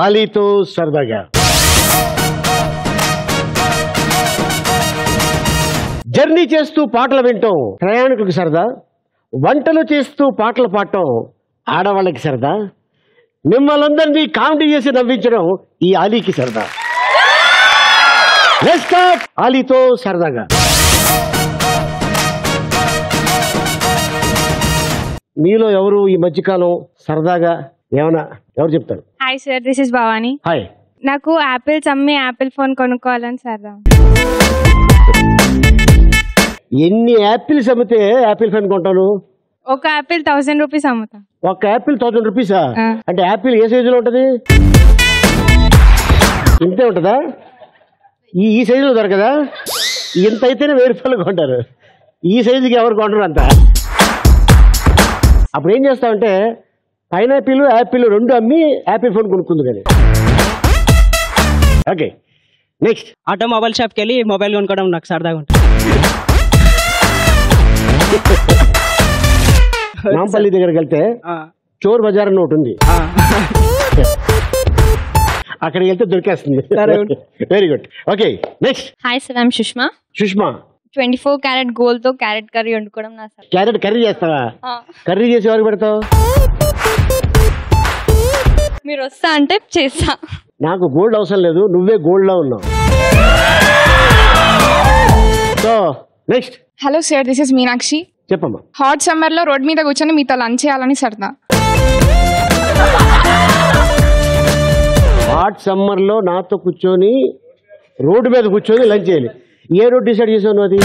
ఆలీతో సరదాగా జర్నీ చేస్తూ పాటలు వింటాం ప్రయాణికులకు సరదా వంటలు చేస్తూ పాటలు పాడటం ఆడవాళ్ళకి సరదా మిమ్మల్ని అందరినీ కామెడీ చేసి నవ్వించడం ఈ ఆలీకి సరదా Let's start ఆలీతో సరదాగా మీలో ఎవరు ఈ మధ్యకాలం సరదాగా ఏమైనా ఎవరు చెప్తారు hi sir this is Bhavani hi నాకు యాపిల్స్ అమ్మి యాపిల్ ఫోన్ కొనుక్కోవాలని సార్ ఎన్ని యాపిల్స్ అమ్మితే యాపిల్ ఫోన్ కొంటాను ఒక యాపిల్ థౌసండ్ రూపీస్ అమ్ముతా ఒక యాపిల్ థౌసండ్ రూపీసా ఆ. అంటే యాపిల్ ఏ సైజులో ఉంటది ఇంతే ఉంటుందా ఈ ఈ సైజులో దొరకదా ఇంత అయితేనే వెయ్యి రూపాయలు కొంటారు ఈ సైజుకి ఎవరు కొంటారు అంత అప్పుడు ఏం చేస్తామంటే పైనాపిల్ యాపిల్ రెండు అమ్మి యాపిల్ ఫోన్ కొనుక్కుంది కానీ ఓకే నెక్స్ట్ ఆటోమొబైల్ షాప్కి వెళ్ళి మొబైల్ కొనుక్కోవడం నాకు సరదాగా ఉంటుంది నాంపల్లి దగ్గరికి వెళ్తే ఆ, చోర్ బజార్ అని ఒకటి ఉంది ఆ. అక్కడికి వెళ్తే దొరికేస్తుంది సరే. Very good okay next hi sir I'm Sushma Sushma twenty four carat gold తో క్యారెట్ కర్రీ వండుకోవడం నా సార్ క్యారెట్ కర్రీ చేస్తావా కర్రీ చేసి ఎవరికి పెడతావు మీరు వస్తా అంటే చేస్తా నాకు గోల్డ్ అవసరం లేదు నువ్వే గోల్డ్ లో ఉన్నావు so next hello sir this is Meenakshi చెప్పమ్మా హాట్ సమ్మర్ లో రోడ్ మీద కూర్చొని మీతో లంచ్ చేయాలని సరదా హాట్ సమ్మర్ లో నాతో కూర్చొని రోడ్డు మీద కూర్చొని లంచ్ చేయాలి ఏ రోడ్ డిసైడ్ చేసావు నువ్వు అది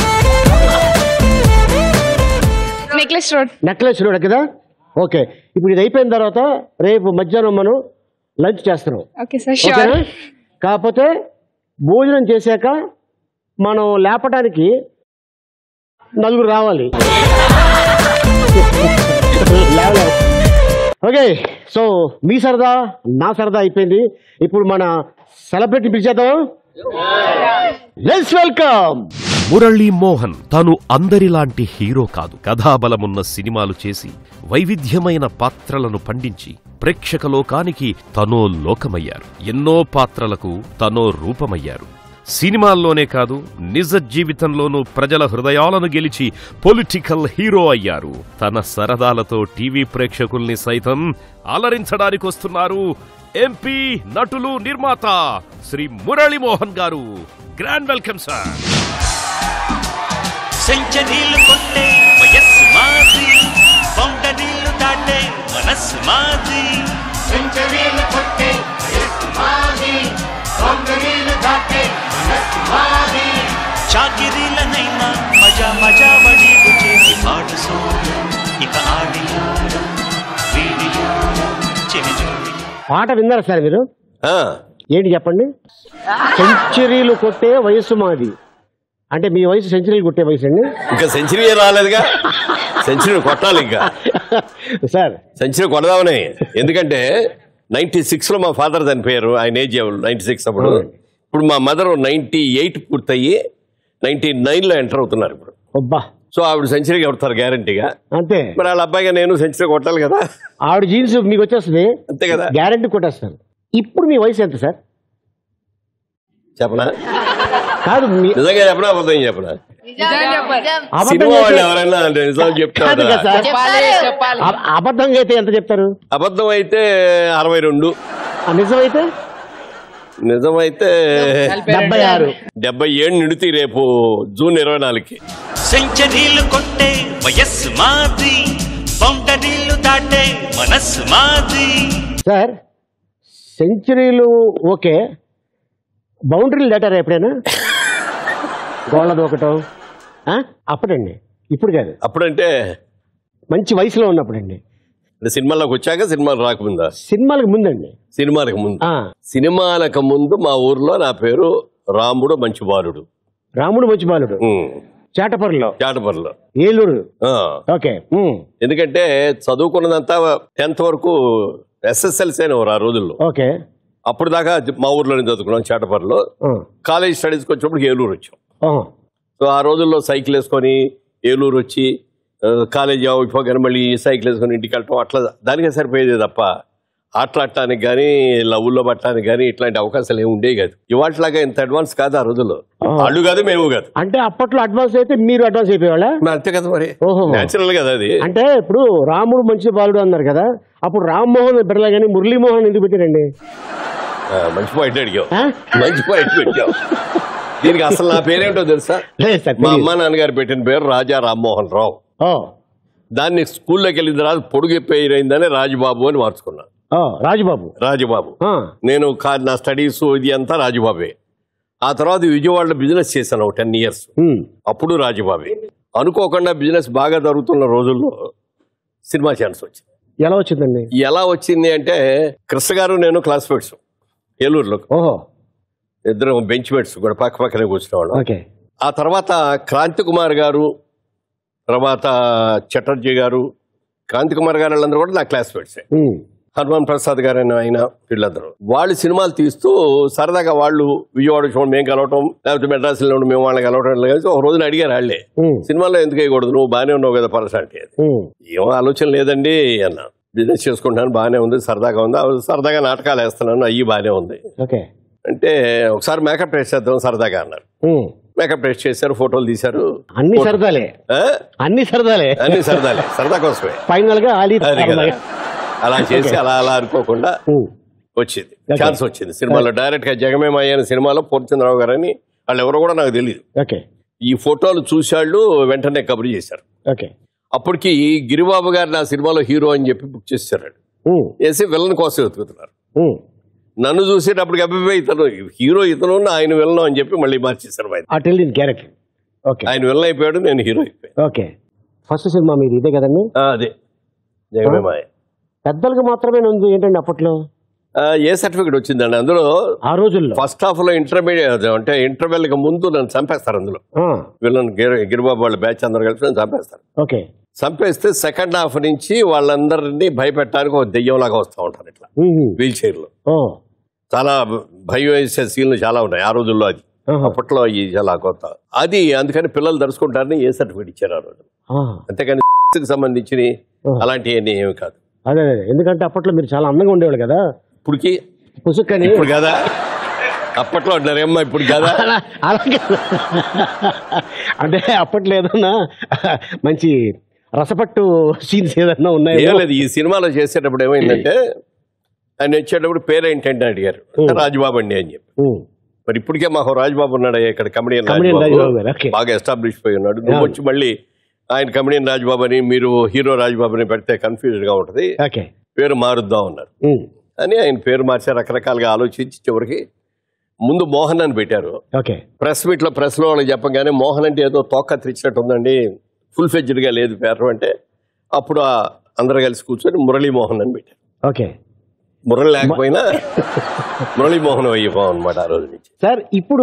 నెక్లెస్ రోడ్ నెక్లెస్ రోడ్ కదా ఓకే ఇప్పుడు ఇది అయిపోయిన తర్వాత రేపు మధ్యాహ్నం మనం లంచ్ చేస్తున్నాం ఓకే సార్ షూర్ ఓకేనా కాకపోతే భోజనం చేశాక మనం లేపడానికి నలుగురు రావాలి లేవలేం. ఓకే సో మీ సరదా నా సరదా అయిపోయింది ఇప్పుడు మన సెలబ్రిటీ పిలిచేద్దాం లెట్స్ వెల్కమ్ మురళీ మోహన్ తాను అందరిలాంటి హీరో కాదు కథాబలమున్న సినిమాలు చేసి వైవిధ్యమైన పాత్రలను పండించి ప్రేక్షక లోకానికి తనో లోకమయ్యారు ఎన్నో పాత్రలకు తనో రూపమయ్యారు సినిమాల్లోనే కాదు నిజ జీవితంలోనూ ప్రజల హృదయాలను గెలిచి పొలిటికల్ హీరో అయ్యారు తన సరదాలతో టీవీ ప్రేక్షకుల్ని సైతం అలరించడానికి వస్తున్నారు ఎంపీ నటులు నిర్మాత శ్రీ మురళీ మోహన్ గారు గ్రాండ్ వెల్కమ్ సార్ సెంచరీలు కొట్టే వయస్సు మాది బౌండరీలు దాటే మనస్సు మాది సెంచరీలు కొట్టే వయస్సు మాది బౌండరీలు దాటే మనస్సు మాది చాకిరీలనైనా మజా మజా వడీలు చేసి పాడు సోడు ఇక ఆడి వీడియో చెవిజోడి పాట విన్నారా సార్ మీరు ఏంటి చెప్పండి సెంచరీలు కొట్టే వయస్సు మాది అంటే మీ వయసు సెంచరీలు కొట్టే వయసు అండి ఇంకా సెంచరీ రాలేదుగా సెంచరీ కొట్టాలి ఇంకా సార్ సెంచరీ కొడదామని ఎందుకంటే నైన్టీ సిక్స్ లో మా ఫాదర్ చనిపోయారు ఆయన ఏజ్ నైన్టీ సిక్స్ అప్పుడు ఇప్పుడు మా మదర్ నైన్టీ ఎయిట్ పూర్తయ్యి నైన్టీ నైన్ లో ఎంటర్ అవుతున్నారు ఇప్పుడు అబ్బా సో ఆవిడ సెంచరీ కొడతారు గ్యారంటీగా అంతే మరి వాళ్ళ అబ్బాయిగా నేను సెంచరీ కొట్టాలి కదా ఆవిడ జీన్స్ మీకు వచ్చేస్తుంది అంతే కదా గ్యారంటీ కొట్టేస్తాను ఇప్పుడు మీ వయసు ఎంత సార్ చెప్పనా కాదు మీ నిజంగా చెప్పనా అబద్ధం చెప్పనా అబద్ధం సినిమా వాళ్ళు అయితే- ఎవరైనా అంటే నిజం కాదు చెప్తారా కదా సార్ అబ- అబద్ధంగా అయితే ఎంత చెప్తారు అబద్ధం అయితే అరవై రెండు ఆ నిజమైతే నిజమైతే డెబ్బై ఆరు డెబ్బై ఏడు నిడితే రేపు జూన్ ఇరవై నాలుగుకి సెంచరీలు కొట్టే వయస్సు మాది బౌండరీలు దాటే మనస్సు మాది సార్ సెంచరీలు ఓకే బౌండరీలు దాటారా ఎప్పుడైనా గోళ్ళ దూకటం ఆ? అప్పుడండి ఇప్పుడు కాదు అప్పుడంటే మంచి వయసులో ఉన్నప్పుడండి అంటే సినిమాలోకి వచ్చాక సినిమాలు రాకముందా సినిమాలకు ముందండి సినిమాలకు ముందు ఆ, సినిమాలకు ముందు మా ఊర్లో నా పేరు రాముడు మంచి బాలుడు రాముడు మంచి బాలుడు ఉమ్. చేటపల్లిలో చాటపల్లిలో ఏలూరు ఆ. ఓకే ఉమ్, ఎందుకంటే చదువుకున్నదంతా టెన్త్ వరకు ఎస్ఎస్ఎల్సీ అనేవారు ఆ రోజుల్లో ఓకే అప్పుడు దాకా మా ఊర్లోనే చదువుకున్నాం చాటపల్లిలో ఆ, కాలేజ్ స్టడీస్కి వచ్చినప్పుడు ఏలూరు వచ్చాం ఆహా, సో ఆ రోజుల్లో సైకిల్ వేసుకొని ఏలూరు వచ్చి ఆ, కాలేజీ అయిపోగానే మళ్ళీ సైకిల్ వేసుకొని ఇంటికి వెళ్ళటం అట్లా దానికే సరిపోయేది తప్ప ఆటలాడటానికి కానీ లవ్లో పట్టడానికి కానీ ఇట్లాంటి అవకాశాలు ఏమి ఉండేవి కాదు ఇవాట్లాగా ఇంత అడ్వాన్స్ కాదు ఆ రోజుల్లో వాళ్ళు కాదు మేము కాదు అంటే అప్పట్లో అడ్వాన్స్ అయితే మీరు అడ్వాన్స్ అయిపోయేవాళ్ళ మరి అంతే కదా మరి ఓహో. న్యాచురల్ కదా అది అంటే ఇప్పుడు రాముడు మంచి బాలుడు అన్నారు కదా అప్పుడు రామ్మోహన్ బిర్లా కానీ మురళీమోహన్ ఎందుకు పెట్టారండి ఆ, మంచి పాయింట్ అడిగావు ఆ? మంచి పాయింట్ పెట్టావు దీనికి అసలు నా పేరేంటో తెలుసా లేదు సార్ మా తెలియదు. అమ్మ నాన్నగారు పెట్టిన పేరు రాజా రామ్మోహన్ రావు ఓ దాన్ని స్కూల్లోకి వెళ్ళిన తర్వాత పొడుగు పేరు అయిందని రాజుబాబు అని మార్చుకున్నా ఓ రాజుబాబు రాజుబాబు ఆ, నేను కా- నా స్టడీస్ ఇది అంతా రాజుబాబే ఆ తర్వాత విజయవాడలో బిజినెస్ చేశాను ఒక టెన్ ఇయర్స్ ఉమ్, అప్పుడు రాజుబాబే అనుకోకుండా బిజినెస్ బాగా జరుగుతున్న రోజుల్లో సినిమా ఛాన్స్ వచ్చింది ఎలా వచ్చిందండి ఎలా వచ్చింది అంటే కృష్ణ గారు నేను క్లాస్మేట్స్ ఏలూరులో ఓహో ఇద్దరు బెంచ్ మేట్స్ కూడా పక్క పక్కనే కూర్చునేవాళ్ళం ఓకే ఆ తర్వాత క్రాంతి కుమార్ గారు తర్వాత చటర్జీ గారు క్రాంతి కుమార్ గారు వాళ్ళందరూ కూడా నా క్లాస్మేట్సే ఉమ్, హనుమాన్ ప్రసాద్ గారు అయిన ఆయన వీళ్ళందరూ వాళ్ళు సినిమాలు తీస్తూ సరదాగా వాళ్ళు విజయవాడ చూడండి మేము కలవటం లేకపోతే మెడ్రాస్లో ఉండి మేము వాళ్ళని కలవటం కలిసి ఒక రోజున అడిగారు వాళ్ళే ఉమ్, సినిమాలో ఎందుకు వేయకూడదు నువ్వు బాగానే ఉన్నావు కదా పర్సనాలిటీ అది ఉమ్, ఏం ఆలోచన లేదండి అన్న బిజినెస్ చేసుకుంటాను బాగానే ఉంది సరదాగా ఉంది ఆ సరదాగా నాటకాలు వేస్తున్నాను అయ్యి బాగానే ఉంది ఓకే అంటే ఒకసారి మేకప్ టెస్ట్ చేద్దాం సరదాగా అన్నారు ఉమ్, మేకప్ టెస్ట్ చేశారు ఫోటోలు తీశారు అన్ని సరదాలే ఆ? అన్ని సరదాలే అన్ని సరదాలే సరదా కోసమే ఫైనల్ గా ఆలీ అది కదా సరదాగా. అలా చేసి అలా అలా అనుకోకుండా ఉమ్, వచ్చింది ఛాన్స్ వచ్చింది సినిమాలో డైరెక్ట్ గా జగమేమయ్య అనే సినిమాలో పూర్చంద్రరావు గారు అని వాళ్ళు ఎవరో కూడా నాకు తెలియదు ఓకే ఈ ఫోటోలు చూశాళ్ళు వెంటనే కబురు చేశారు ఓకే అప్పటికి గిరిబాబు గారు నా సినిమాలో హీరో అని చెప్పి బుక్ చేశారు ఉమ్, వేసి విలన్ కోసం వెతుకుతున్నారు ఉమ్. నన్ను చూసేటప్పటికి అబ్బాయి ఇతను హీరో ఇతను ఆయన విలన్ అని చెప్పి మళ్ళీ మార్చేశారు ఆయన ఆ టెల్ ఇన్ క్యారెక్టర్ ఓకే ఆయన విలన్ అయిపోయాడు నేను హీరో అయిపోయాను ఓకే ఫస్ట్ సినిమా మీది ఇదే కదండి ఆ, అదే జగమేమాయ పెద్దలకు మాత్రమే ఉంది ఏంటండి అప్పట్లో ఆ, ఏ సర్టిఫికెట్ వచ్చిందండి అందులో ఆ రోజుల్లో ఫస్ట్ హాఫ్ లో ఇంటర్మీడియట్ అంటే ఇంటర్వెల్ కి ముందు నన్ను చంపేస్తారు అందులో ఆ, వీళ్ళని గిరి- గిరిబాబు వాళ్ళ బ్యాచ్ అందరు కలిసి నన్ను చంపేస్తారు ఓకే చంపేస్తే సెకండ్ హాఫ్ నుంచి వాళ్ళందరినీ భయపెట్టడానికి ఒక దెయ్యంలాగా వస్తూ ఉంటారు ఇట్లా ఉహు. వీల్ చైర్ లో ఓ చాలా భయం వేసే సీన్లు చాలా ఉన్నాయి ఆ రోజుల్లో అది ఆహా. అప్పట్లో ఈ చాలా కొత్త అది అందుకని పిల్లలు దరుచుకుంటారని ఏ సర్టిఫికేట్ ఇచ్చారు ఆ రోజు ఆ, అంతేకాని కి సంబంధించి అలాంటివన్నీ ఏమి కాదు అదే అదే ఎందుకంటే అప్పట్లో మీరు చాలా అందంగా ఉండేవాళ్ళు కదా ఇప్పటికి పుసుక్కని ఇప్పుడు కదా అప్పట్లో అంటారేమ్మా ఇప్పుడు కదా అలా అలా కాదు. అంటే అప్పట్లో ఏదన్నా మంచి రసపట్టు సీన్స్ ఏదన్నా ఏం ఉన్నాయో లేదు ఈ సినిమాలో చేసేటప్పుడు ఏమైందంటే ఆయన వచ్చేటప్పుడు పేరేంటంటే అడిగారు అంటే రాజుబాబు అండి అని చెప్పి ఉమ్, మరి ఇప్పటికే మాకు రాజుబాబు ఉన్నాడు ఇక్కడ కమెడియన్ Comedian రాజుబాబు రాజుబాబు గారు, okay. బాగా ఎస్టాబ్లిష్ పోయి ఉన్నాడు నువ్వు వచ్చి మళ్ళీ ఆయన కమెడియన్ రాజుబాబు అని మీరు హీరో రాజుబాబు అని పెడితే కన్ఫ్యూజన్ గా ఉంటది ఓకే పేరు మారుద్దాం అన్నారు ఉమ్, అని ఆయన పేరు మార్చి రకరకాలుగా ఆలోచించి చివరికి ముందు మోహన్ అని పెట్టారు ఓకే ప్రెస్ మీట్ లో ప్రెస్ లో వాళ్ళకి చెప్పగానే మోహన్ అంటే ఏదో తోక తెచ్చినట్టు ఉందండి ఫుల్ ఫెజ్డ్ గా లేదు పేరు అంటే అప్పుడు ఆ అందరు కలిసి కూర్చొని మురళీ మోహన్ అని పెట్టారు ఓకే మురళి లేకపోయినా మురళీ మోహన్ అయ్యిపోం అనమాట ఆ రోజు నుంచి సార్ ఇప్పుడు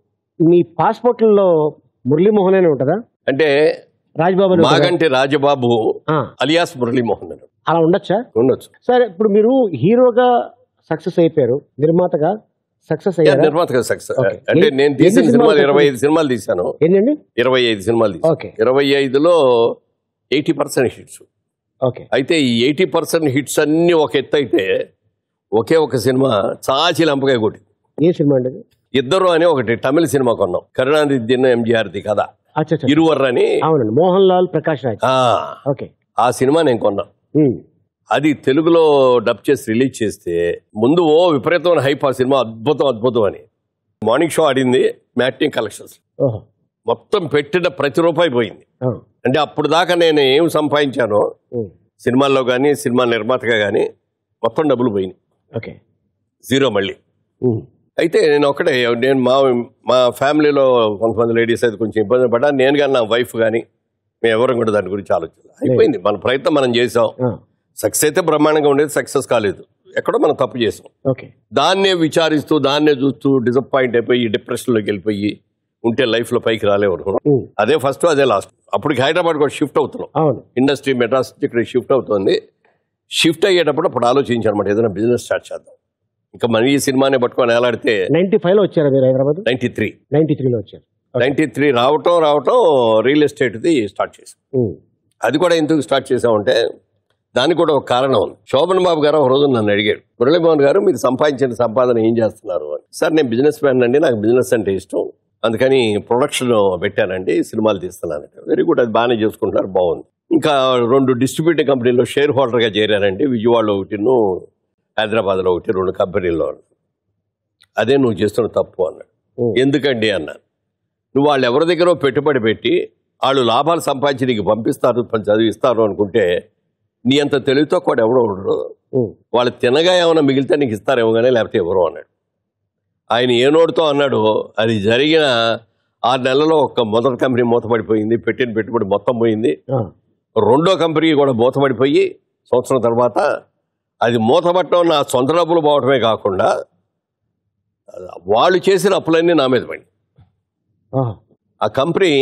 మీ పాస్పోర్ట్లలో మురళీమోహన్ అనే ఉంటుందా అంటే రాజ్బాబు అని ఉంటుందా? మాగంటి రాజబాబు ఆ, అలియాస్ మురళీ మోహన్ అని అలా ఉండొచ్చా ఉండొచ్చు సార్ ఇప్పుడు మీరు హీరోగా సక్సెస్ అయిపోయారు నిర్మాతగా సక్సెస్ యా, అయ్యారు నిర్మాతగా సక్సెస్ Okay. అంటే ఎన్ని- నేను తీసిన ఎన్ని సినిమాలు సినిమాలు ఇరవై ఐదు సినిమాలు తీశాను ఏంటండి ఇరవై ఐదు సినిమాలు తీశాను Okay. ఇరవై ఐదులో ఎయిటీ పర్సెంట్ హిట్స్ ఓకే అయితే ఈ ఎయిటీ పర్సెంట్ హిట్స్ అన్ని ఒక ఎత్తు అయితే ఒకే ఒక సినిమా చాచి లంపకాయ కొట్టింది ఏ సినిమా అండి అది? ఇద్దరు అని ఒకటి తమిళ సినిమా కొన్నాం కరుణానిధి ఎంజిఆర్ది కథ అచ్చా అచ్చా. ఇరువర్రు అని అవునండి మోహన్ లాల్ ప్రకాష్ రాజ్ ఆ, ఓకే ఆ సినిమా నేను కొన్నా ఉమ్, అది తెలుగులో డబ్ చేసి రిలీజ్ చేస్తే ముందు ఓ విపరీతమైన హైప్ ఆ సినిమా అద్భుతం అద్భుతం అని మార్నింగ్ షో ఆడింది మ్యాట్నింగ్ కలెక్షన్స్ ఓహో మొత్తం పెట్టిన ప్రతి రూపాయి పోయింది ఆ, అంటే అప్పుడు దాకా నేను ఏం సంపాదించానో ఉమ్, సినిమాల్లో కానీ సినిమా నిర్మాతగా కానీ మొత్తం డబ్బులు పోయినాయి ఓకే జీరో మళ్ళీ ఉమ్, అయితే నేను ఒకటే నేను మా మా ఫ్యామిలీలో కొంతమంది లేడీస్ అయితే కొంచెం ఇబ్బంది పడ్డా నేను కానీ నా వైఫ్ కానీ మేము ఎవరం కూడా దాని గురించి ఆలోచన అయిపోయింది మన ప్రయత్నం మనం చేసాం ఆ, సక్సెస్ అయితే బ్రహ్మాండంగా ఉండేది సక్సెస్ కాలేదు ఎక్కడో మనం తప్పు చేసాం ఓకే దాన్నే విచారిస్తూ దాన్నే చూస్తూ డిసప్పాయింట్ అయిపోయి డిప్రెషన్లోకి వెళ్ళిపోయి ఉంటే లైఫ్లో పైకి రాలేవరు ఉమ్, అదే ఫస్ట్ అదే లాస్ట్ అప్పటికి హైదరాబాద్ కూడా షిఫ్ట్ అవుతున్నాం అవును ఇండస్ట్రీ మెడ్రాస్ నుంచి ఇక్కడ షిఫ్ట్ అవుతుంది షిఫ్ట్ అయ్యేటప్పుడు అప్పుడు ఆలోచించానమాట ఏదైనా బిజినెస్ స్టార్ట్ చేద్దాం ఇంకా మన ఈ సినిమానే పట్టుకొని వేలాడితే నైన్టీ ఫైవ్ లో వచ్చారా మీరు హైదరాబాద్ నైన్టీ త్రీ నైన్టీ త్రీలో వచ్చారు నైన్టీ త్రీ రావటం రావటం రియల్ ఎస్టేట్ది స్టార్ట్ చేసాం ఉమ్, అది కూడా ఎందుకు స్టార్ట్ చేసామంటే దానికి కూడా ఒక కారణం ఉంది శోభన్ బాబు గారు ఒక రోజు నన్ను అడిగాడు మురళీమోహన్ గారు మీరు సంపాదించిన సంపాదన ఏం చేస్తున్నారు అని సార్ నేను బిజినెస్ మ్యాన్ అండి నాకు బిజినెస్ అంటే ఇష్టం అందుకని ప్రొడక్షన్ పెట్టానండి సినిమాలు తీస్తున్నానంటే వెరీ గుడ్ అది బాగానే చేసుకుంటున్నారు బాగుంది ఇంకా రెండు డిస్ట్రిబ్యూటింగ్ కంపెనీలో షేర్ హోల్డర్గా చేరానండి విజయవాడలో ఒకటిను హైదరాబాద్లో ఒకటి రెండు కంపెనీల్లో ఉన్నాను. అదే నువ్వు చేస్తున్న తప్పు అన్నాడు ఓ. ఎందుకండి అన్నాను నువ్వు వాళ్ళు ఎవరి దగ్గర పెట్టుబడి పెట్టి వాళ్ళు లాభాలు సంపాదించి నీకు పంపిస్తారు పని చదివిస్తారు అనుకుంటే నీ అంత తెలివితో కూడా ఎవడో ఉండడు ఉమ్, వాళ్ళు తినగా ఏమైనా మిగిలితే నీకు ఇస్తారేమో కానీ లేకపోతే ఎవరో అన్నాడు ఆయన ఏ నోటితో అన్నాడు అది జరిగిన ఆరు నెలల్లో ఒక మొదటి కంపెనీ మూతపడిపోయింది పెట్టిన పెట్టుబడి మొత్తం పోయింది ఆ, రెండో కంపెనీ కూడా మూతపడిపోయి సంవత్సరం తర్వాత అది మూతపట్టడం నా సొంత డబ్బులు పోవటమే కాకుండా వాళ్ళు చేసిన అప్పులన్నీ నా మీద పడి ఆ, ఆ కంపెనీ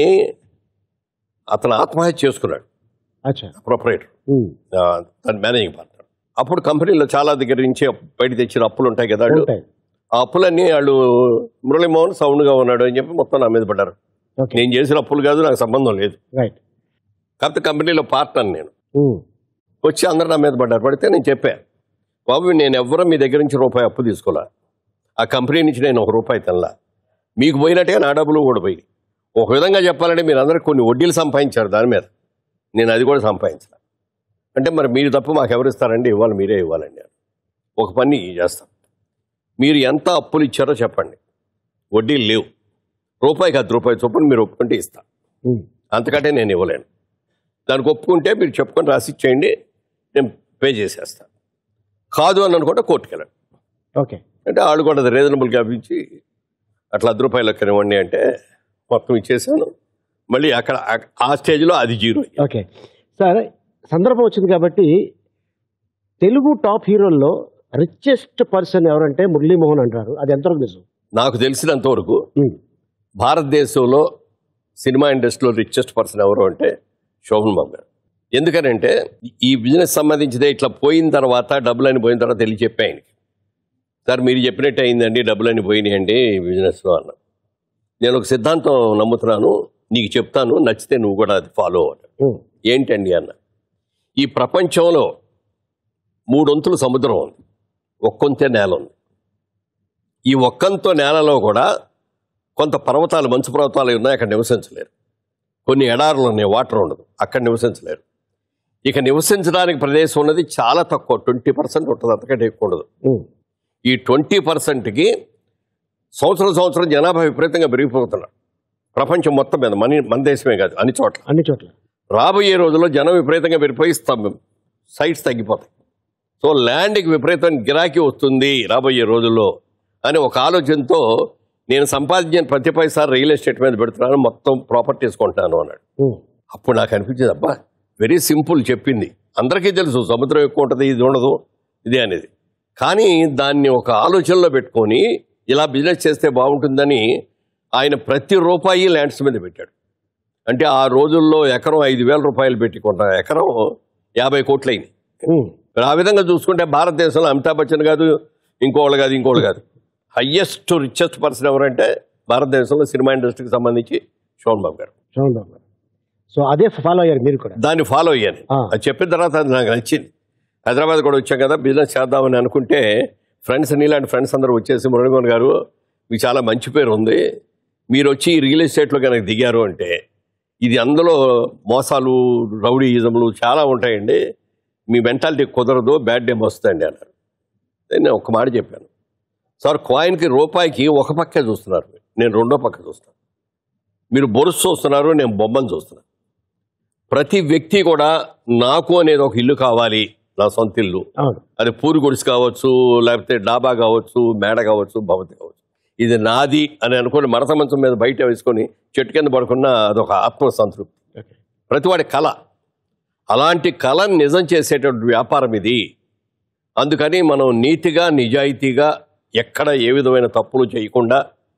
అతను ఆత్మహత్య చేసుకున్నాడు అచ్చా ప్రొపరేటర్ ఉమ్, తన మేనేజింగ్ పార్ట్నర్ అప్పుడు కంపెనీలో చాలా దగ్గర నుంచి బయట తెచ్చిన అప్పులు ఉంటాయి కదా వాళ్ళు. ఉంటాయి ఆ అప్పులన్నీ వాళ్ళు మురళీమోహన్ సౌండ్గా ఉన్నాడు అని చెప్పి మొత్తం నా మీద పడ్డారు ఓకే నేను చేసిన అప్పులు కాదు నాకు సంబంధం లేదు రైట్ కాకపోతే కంపెనీలో పార్ట్నర్ నేను ఉమ్, వచ్చి అందరు నా మీద పడ్డారు పడితే నేను చెప్పాను బాబు నేను ఎవ్వరూ మీ దగ్గర నుంచి రూపాయి అప్పు తీసుకోలే ఆ కంపెనీ నుంచి నేను ఒక రూపాయి తినలా మీకు పోయినట్టుగా నా డబ్బులు కూడా పోయి ఒక విధంగా చెప్పాలంటే మీరు అందరూ కొన్ని వడ్డీలు సంపాదించారు దాని మీద నేను అది కూడా సంపాదించిన అంటే మరి మీరు తప్ప మాకు ఎవరు ఇస్తారండి ఇవ్వాలి మీరే ఇవ్వాలండి ఒక పని చేస్తాం మీరు ఎంత అప్పులు ఇచ్చారో చెప్పండి వడ్డీలు లేవు రూపాయి కాదు రూపాయి చొప్పున మీరు ఒప్పుకుంటే ఇస్తా ఉమ్, అంతకంటే నేను ఇవ్వలేను దానికి ఒప్పుకుంటే మీరు చెప్పుకొని రాసి ఇచ్చేయండి నేను పే చేసేస్తాను కాదు అని అనుకుంటే కోర్టుకు వెళ్ళండి ఓకే అంటే వాళ్ళు కూడా అది రీజనబుల్గా ఇచ్చి అట్లా అర్ధ రూపాయలు లెక్కన ఇవ్వండి అంటే మొత్తం ఇచ్చేసాను మళ్ళీ అక్కడ ఆ- ఆ స్టేజ్లో అది జీరో ఓకే సార్ సందర్భం వచ్చింది కాబట్టి తెలుగు టాప్ హీరోల్లో రిచెస్ట్ పర్సన్ ఎవరంటే మురళీమోహన్ అంటారు అది ఎంతవరకు నిజం నాకు తెలిసినంత వరకు ఉమ్, భారతదేశంలో సినిమా ఇండస్ట్రీలో రిచెస్ట్ పర్సన్ ఎవరు అంటే శోభన్ బాబు గారు ఎందుకనంటే ఈ బిజినెస్ సంబంధించిదే ఇట్లా పోయిన తర్వాత డబ్బులని పోయిన తర్వాత తెలియ చెప్పా ఆయనకి సార్ మీరు చెప్పినట్టు అయిందండి డబ్బులని పోయినాయండి ఈ బిజినెస్లో అన్న నేను ఒక సిద్ధాంతం నమ్ముతున్నాను నీకు చెప్తాను నచ్చితే నువ్వు కూడా అది ఫాలో అవ్వాలి ఉమ్, ఏంటండి అన్న ఈ ప్రపంచంలో మూడొంతులు సముద్రం ఉంది ఒక్కొంతే నేల ఉంది ఈ ఒక్కంతో నేలలో కూడా కొంత పర్వతాలు మంచు పర్వతాలు ఉన్నాయి అక్కడ నివసించలేరు కొన్ని ఎడారులు ఉన్నాయి వాటర్ ఉండదు అక్కడ నివసించలేరు ఇక నివసించడానికి ప్రదేశం ఉన్నది చాలా తక్కువ ట్వంటీ పర్సెంట్ ఉంటుంది అంతకంటే ఎక్కువ ఉండదు ఉమ్, ఈ ట్వంటీ పర్సెంట్కి సంవత్సరం సంవత్సరం జనాభా విపరీతంగా పెరిగిపోతున్నారు ప్రపంచం మొత్తం మీద మన మన దేశమే కాదు అన్ని చోట్ల అన్ని చోట్ల రాబోయే రోజుల్లో జనం విపరీతంగా పెరిగిపోయి స్తంభం సైట్స్ తగ్గిపోతాయి సో ల్యాండ్కి విపరీతం గిరాకీ వస్తుంది రాబోయే రోజుల్లో అని ఒక ఆలోచనతో నేను సంపాదించిన ప్రతి పైసా రియల్ ఎస్టేట్ మీద పెడుతున్నాను మొత్తం ప్రాపర్టీస్ కొంటాను అన్నాడు ఉమ్, అప్పుడు నాకు అనిపించింది అబ్బా వెరీ సింపుల్ చెప్పింది అందరికీ తెలుసు సముద్రం ఎక్కువ ఉంటుంది ఇది ఉండదు ఇది అనేది కానీ దాన్ని ఒక ఆలోచనలో పెట్టుకొని ఇలా బిజినెస్ చేస్తే బాగుంటుందని ఆయన ప్రతి రూపాయి ల్యాండ్స్ మీద పెట్టాడు అంటే ఆ రోజుల్లో ఎకరం ఐదు వేల రూపాయలు పెట్టి కొంట ఎకరం యాభై కోట్లు అయింది ఉమ్, మరి ఆ విధంగా చూసుకుంటే భారతదేశంలో అమితాబ్ బచ్చన్ కాదు ఇంకోళ్ళు కాదు ఇంకోళ్ళు కాదు హయ్యెస్ట్ రిచెస్ట్ పర్సన్ ఎవరంటే భారతదేశంలో సినిమా ఇండస్ట్రీకి సంబంధించి శోభన్ బాబు గారు శోభన్ బాబు గారు సో అదే ఫాలో అయ్యారు మీరు కూడా దాన్ని ఫాలో అయ్యాను ఆ. అది చెప్పిన తర్వాత అది నాకు నచ్చింది హైదరాబాద్ కూడా వచ్చాం కదా బిజినెస్ చేద్దామని అనుకుంటే ఫ్రెండ్స్ నీలాంటి ఫ్రెండ్స్ అందరూ వచ్చేసి మురళీమోహన్ గారు మీకు చాలా మంచి పేరు ఉంది మీరు వచ్చి రియల్ ఎస్టేట్లో కనుక దిగారు అంటే ఇది అందులో మోసాలు రౌడీయిజంలు చాలా ఉంటాయండి మీ మెంటాలిటీ కుదరదు బ్యాడ్ డేమ్ వస్తుందండి అన్నారు నేను ఒక మాట చెప్పాను సార్ కాయిన్కి రూపాయికి ఒక పక్కే చూస్తున్నారు మీరు. నేను రెండో పక్క చూస్తాను మీరు బొరుసు చూస్తున్నారు నేను బొమ్మను చూస్తున్నాను ప్రతి వ్యక్తి కూడా నాకు అనేది ఒక ఇల్లు కావాలి నా సొంత ఇల్లు అవును అది పూరి గుడిసి కావచ్చు లేకపోతే డాబా కావచ్చు మేడ కావచ్చు భవతి కావచ్చు ఇది నాది అని అనుకుని మరత మంచం మీద బయట వేసుకొని చెట్టు కింద పడుకున్న అదొక ఆత్మ సంతృప్తి ఓకే ప్రతివాడి కళ అలాంటి కళను నిజం చేసేటటువంటి వ్యాపారం ఇది అందుకని మనం నీతిగా నిజాయితీగా ఎక్కడ ఏ విధమైన తప్పులు చేయకుండా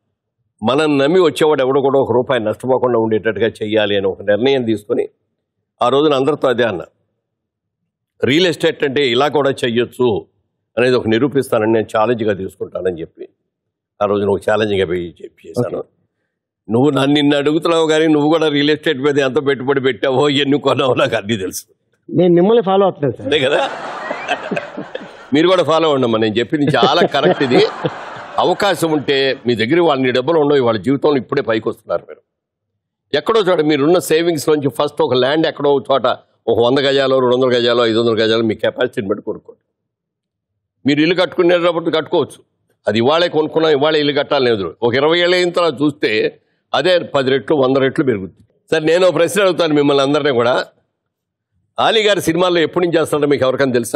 మనం నమ్మి వచ్చేవాడు ఎవడు కూడా ఒక రూపాయి నష్టపోకుండా ఉండేటట్టుగా చెయ్యాలి అని ఒక నిర్ణయం తీసుకొని ఆ రోజున అందరితో అదే అన్న రియల్ ఎస్టేట్ అంటే ఇలా కూడా చెయ్యొచ్చు అనేది ఒక నిరూపిస్తానని నేను ఛాలెంజ్గా తీసుకుంటానని చెప్పి ఆ రోజున ఒక ఛాలెంజ్గా పోయి చెప్పి చేశాను నువ్వు నన్ను నిన్ను అడుగుతున్నావు కానీ నువ్వు కూడా రియల్ ఎస్టేట్ మీద ఎంత పెట్టుబడి పెట్టావో ఎన్ని కొన్నావో నాకు అన్నీ తెలుసు నేను మిమ్మల్ని ఫాలో అవుతున్నాను సార్ అంతే కదా మీరు కూడా ఫాలో అవ్వండి నేను చెప్పింది చాలా కరెక్ట్ ఇది అవకాశం ఉంటే మీ దగ్గర వాళ్ళని డబ్బులు ఉండవు వాళ్ళ జీవితంలో ఇప్పుడే పైకి వస్తున్నారు మీరు ఎక్కడో చోట మీరున్న సేవింగ్స్ నుంచి ఫస్ట్ ఒక ల్యాండ్ ఎక్కడో ఒక చోట ఒక వంద గజాలు రెండు వందల గజాలు ఐదు వందల గజాలు మీ కెపాసిటీని బట్టి కొనుక్కోండి మీరు ఇల్లు కట్టుకునేటప్పుడు కట్టుకోవచ్చు అది ఇవాళే కొనుక్కున్నాం ఇవాళే ఇల్లు కట్టాలని లేదు ఒక ఇరవై ఏళ్ళ అయిన తర్వాత చూస్తే అదే పది రెట్లు వంద రెట్లు పెరుగుతుంది సరే నేను ఒక ప్రశ్న అడుగుతాను మిమ్మల్ని అందరినీ కూడా ఆలీ గారి సినిమాల్లో ఎప్పటి నుంచి చేస్తారో మీకు ఎవరికైనా తెలుసా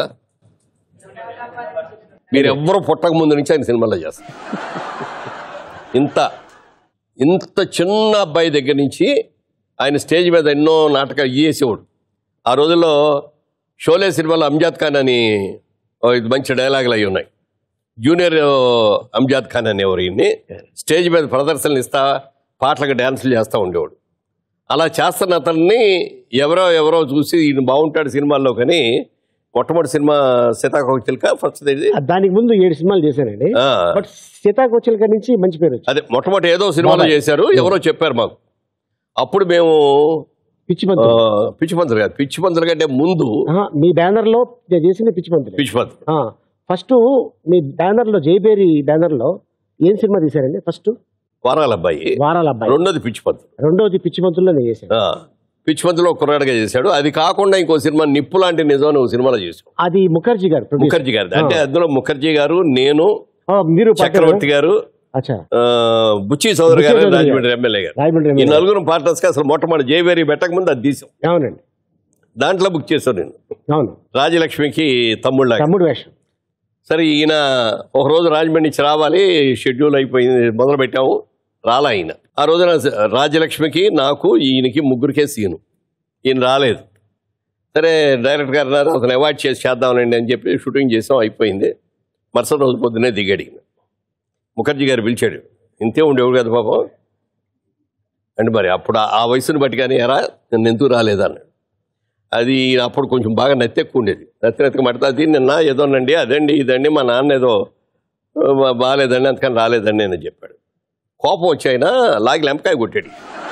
మీరు ఎవ్వరూ పుట్టక ముందు నుంచి ఆయన సినిమాలో చేస్తారు ఇంత ఇంత చిన్న అబ్బాయి దగ్గర నుంచి ఆయన స్టేజ్ మీద ఎన్నో నాటకాలు చేసేవాడు ఆ రోజుల్లో షోలే సినిమాలో అంజాద్ ఖాన్ అని ఓ ఇది మంచి డైలాగులు అయి ఉన్నాయి జూనియర్ అంజాద్ ఖాన్ అనేవారు ఈయన్ని స్టేజ్ మీద ప్రదర్శనలు ఇస్తా పాటలకు డ్యాన్సులు చేస్తూ ఉండేవాడు అలా చేస్తున్న అతన్ని ఎవరో ఎవరో చూసి ఈయన బాగుంటాడు సినిమాల్లో కానీ మొట్టమొదటి సినిమా సీతాకోక చిలుక ఫస్ట్ ఇది దానికి ముందు ఏడు సినిమాలు చేశానండి ఆ, బట్ సీతాకోచిలక నుంచి మంచి పేరు వచ్చింది అదే మొట్టమొదటి ఏదో సినిమాలో బాబాయ్. చేశారు ఎవరో చెప్పారు మాకు అప్పుడు మేము పిచ్చి ఆ, పంతులు పిచ్చి పంతులు కాదు పిచ్చి పంతులు కంటే ముందు ఆహా, మీ బ్యానర్ లో నేను చేసింది పిచ్చి పంతులు పిచ్చి పంతులు ఫస్ట్ మీ బ్యానర్ లో జైబేరి బ్యానర్ లో ఏం సినిమా తీశారండి ఫస్ట్ వారాల అబ్బాయి వారాల అబ్బాయి రెండోది పిచ్చి పంతులు రెండోది పిచ్చి పంతుల్లో నేను చేశాను ఆ, పిచ్చి పంతులు ఒక కుర్రాడుగా చేశాడు అది కాకుండా ఇంకో సినిమా నిప్పు లాంటి నిజం అని ఒక సినిమాలో చేశాం అది ముఖర్జీ గారు producer. ముఖర్జీ గారి అంటే ఆ. అందులో ముఖర్జీ గారు నేను ఆ, మీరు partner. చక్రవర్తి గారు అచ్చా ఆ, బుచ్చి చౌదరి గారు బుచ్చి చౌదరి గారు. రాజమండ్రి ఎమ్మెల్యే గారు రాయమండ్రి ఈ ఎమ్మెల్యే. నలుగురు పార్టనర్స్ కి అసలు మొట్టమొదటి జయవేరి పెట్టక ముందు అది తీసాం అవునండి దాంట్లో బుక్ చేశాను నేను అవును రాజలక్ష్మికి తమ్ముళ్ళ తమ్ముడు వేషం సరే ఈయన ఒక రోజు రాజమండ్రి నుంచి రావాలి షెడ్యూల్ అయిపోయింది మొదలు పెట్టాము రాలా ఆయన ఆ రోజున రాజలక్ష్మికి నాకు ఈయనకి ముగ్గురికే సీను ఈయన రాలేదు సరే డైరెక్టర్ గారు అన్నారు అతను అవాయిడ్ చేసి చేద్దామనండి అని చెప్పి షూటింగ్ చేసాం అయిపోయింది మరుసటి రోజు పొద్దున్నే దిగాడు ఈయన ముఖర్జీ గారు పిలిచాడు ఇంతే ఉండేవాడు కదా పాపం అంటే మరి అప్పుడు ఆ- ఆ వయసుని బట్టి కానీ ఎరా నన్ను ఎందుకు రాలేదన్నాడు అది అప్పుడు కొంచెం బాగా నత్తెక్కువ ఉండేది నత్తెక్క మడతా అది నిన్న ఏదోనండి అదండి ఇదండి మా నాన్న ఏదో ఆ, బా- బాగాలేదండి అందుకని రాలేదండి అని చెప్పాడు కోపం వచ్చి ఆయన లాగి లెంపకాయ కొట్టాడు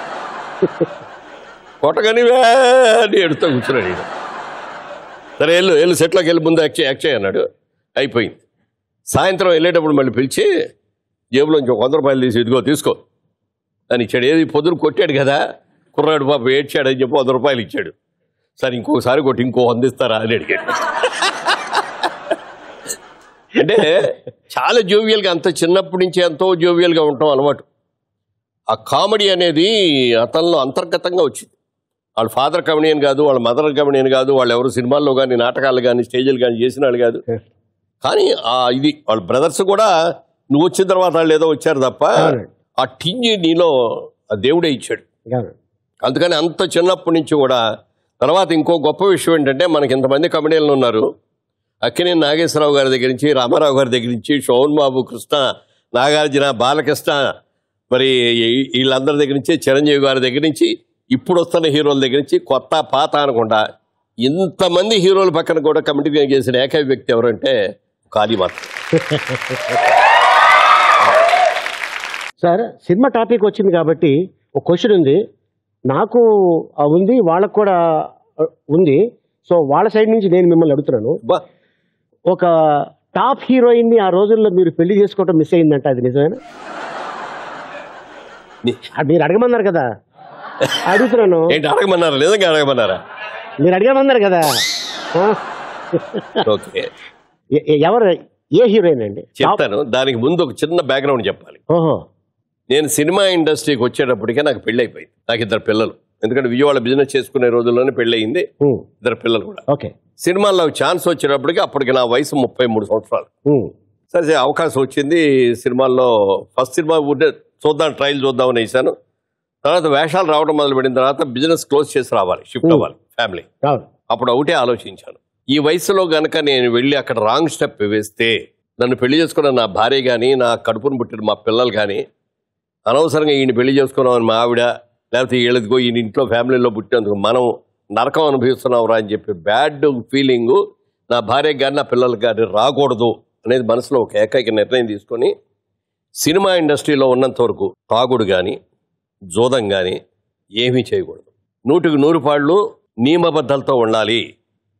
కొట్టగాని "వే" అని ఎడుతూ కూర్చున్నాడు ఈయన సరే వెళ్ళు వెళ్ళు సెట్లోకి వెళ్ళి ముందు యాక్ట్ చేయి యాక్ట్ చేయి అన్నాడు అయిపోయింది సాయంత్రం వెళ్ళేటప్పుడు మళ్ళీ పిలిచి జేబులోంచి ఒక వంద రూపాయలు తీసి ఇదిగో తీసుకో అని ఇచ్చాడు ఏది పొద్దున కొట్టాడు కదా కుర్రాడు పాప ఏడ్చాడు అని చెప్పి వంద రూపాయలు ఇచ్చాడు సరే ఇంకోసారి కొట్టి ఇంకో వంద ఇస్తారా అని అడిగాడు అంటే చాలా జోవియల్గా అంత చిన్నప్పటి నుంచి ఎంతో జోవియల్గా ఉంటాం అలవాటు ఆ కామెడీ అనేది అతనిలో అంతర్గతంగా వచ్చింది వాళ్ళ ఫాదర్ కమెడియన్ కాదు వాళ్ళ మదర్ కమెడియన్ కాదు వాళ్ళు ఎవరు సినిమాల్లో కానీ నాటకాలు కానీ స్టేజ్లు కానీ చేసిన వాళ్ళు కాదు కానీ ఆ ఇది వాళ్ళ బ్రదర్స్ కూడా నువ్వు వచ్చిన తర్వాత వాళ్ళు ఏదో వచ్చారు తప్ప అవునండి. ఆ టింగి నీలో ఆ దేవుడే ఇచ్చాడు అవును. అందుకని అంత చిన్నప్పటి నుంచి కూడా తర్వాత ఇంకో గొప్ప విషయం ఏంటంటే మనకి ఇంతమంది కమెడియన్లు ఉన్నారు అక్కినేని నాగేశ్వరరావు గారి దగ్గర నుంచి రామారావు గారి దగ్గర నుంచి శోభన్ బాబు కృష్ణ నాగార్జున బాలకృష్ణ మరి ఈ- వీళ్ళందరి దగ్గర నుంచి చిరంజీవి గారి దగ్గర నుంచి ఇప్పుడు వస్తున్న హీరోల దగ్గర నుంచి కొత్త పాత అనకుండా ఇంతమంది హీరోల పక్కన కూడా కమిటీ చేసిన ఏకైక వ్యక్తి ఎవరంటే కాళీ మాత్రం సార్ సినిమా టాపిక్ వచ్చింది కాబట్టి ఒక క్వశ్చన్ ఉంది నాకు ఆ ఉంది వాళ్ళకు కూడా ఆ, ఉంది సో వాళ్ళ సైడ్ నుంచి నేను మిమ్మల్ని అడుగుతున్నాను బా ఒక టాప్ హీరోయిన్ ని ఆ రోజుల్లో మీరు పెళ్లి చేసుకోవటం మిస్ అయిందంట అది నిజమేనా ని- అది మీరు అడగమన్నారు కదా అడుగుతున్నాను ఏంటి అడగమన్నారా నిజంగా అడగమన్నారా మీరు అడగమన్నారు కదా ఆ? ఓకే ఎ- ఎ- ఎవరు ఏ హీరోయిన్ అండి చెప్తాను దానికి ముందు ఒక చిన్న బ్యాక్గ్రౌండ్ చెప్పాలి ఓహో నేను సినిమా ఇండస్ట్రీకి వచ్చేటప్పటికే నాకు పెళ్ళి అయిపోయింది నాకు ఇద్దరు పిల్లలు ఎందుకంటే విజయవాడ బిజినెస్ చేసుకునే రోజుల్లోనే పెళ్ళి అయింది ఉమ్, ఇద్దరు పిల్లలు కూడా ఓకే సినిమాల్లో ఛాన్స్ వచ్చేటప్పటికి అప్పటికి నా వయసు ముప్పై మూడు సంవత్సరాలు ఉమ్, సరే సరే, అవకాశం వచ్చింది సినిమాల్లో ఫస్ట్ సినిమా ఉంటే చూద్దాం ట్రయల్ చూద్దామని వేసాను తర్వాత వేషాలు రావడం మొదలుపెట్టిన తర్వాత బిజినెస్ క్లోజ్ చేసి రావాలి షిఫ్ట్ Hmm. అవ్వాలి ఫ్యామిలీ అవును అప్పుడు ఒకటే ఆలోచించాను ఈ వయసులో గనక నేను వెళ్ళి అక్కడ రాంగ్ స్టెప్ వేస్తే నన్ను పెళ్లి చేసుకున్న నా భార్య కానీ నా కడుపును పుట్టిన మా పిల్లలు కానీ అనవసరంగా ఈయన పెళ్లి చేసుకున్నామని మా ఆవిడ లేకపోతే వీళ్ళదిగో ఈయన ఇంట్లో ఫ్యామిలీలో పుట్టినందుకు మనం నరకం అనుభవిస్తున్నాం రా అని చెప్పి బ్యాడ్ ఫీలింగ్ నా భార్యకి కానీ నా పిల్లలకి కానీ రాకూడదు అనేది మనసులో ఒక ఏకైక నిర్ణయం తీసుకొని సినిమా ఇండస్ట్రీలో ఉన్నంత వరకు తాగుడు కానీ జోదం కానీ ఏమీ చేయకూడదు నూటికి నూరు పాళ్ళు నియమబద్ధలతో ఉండాలి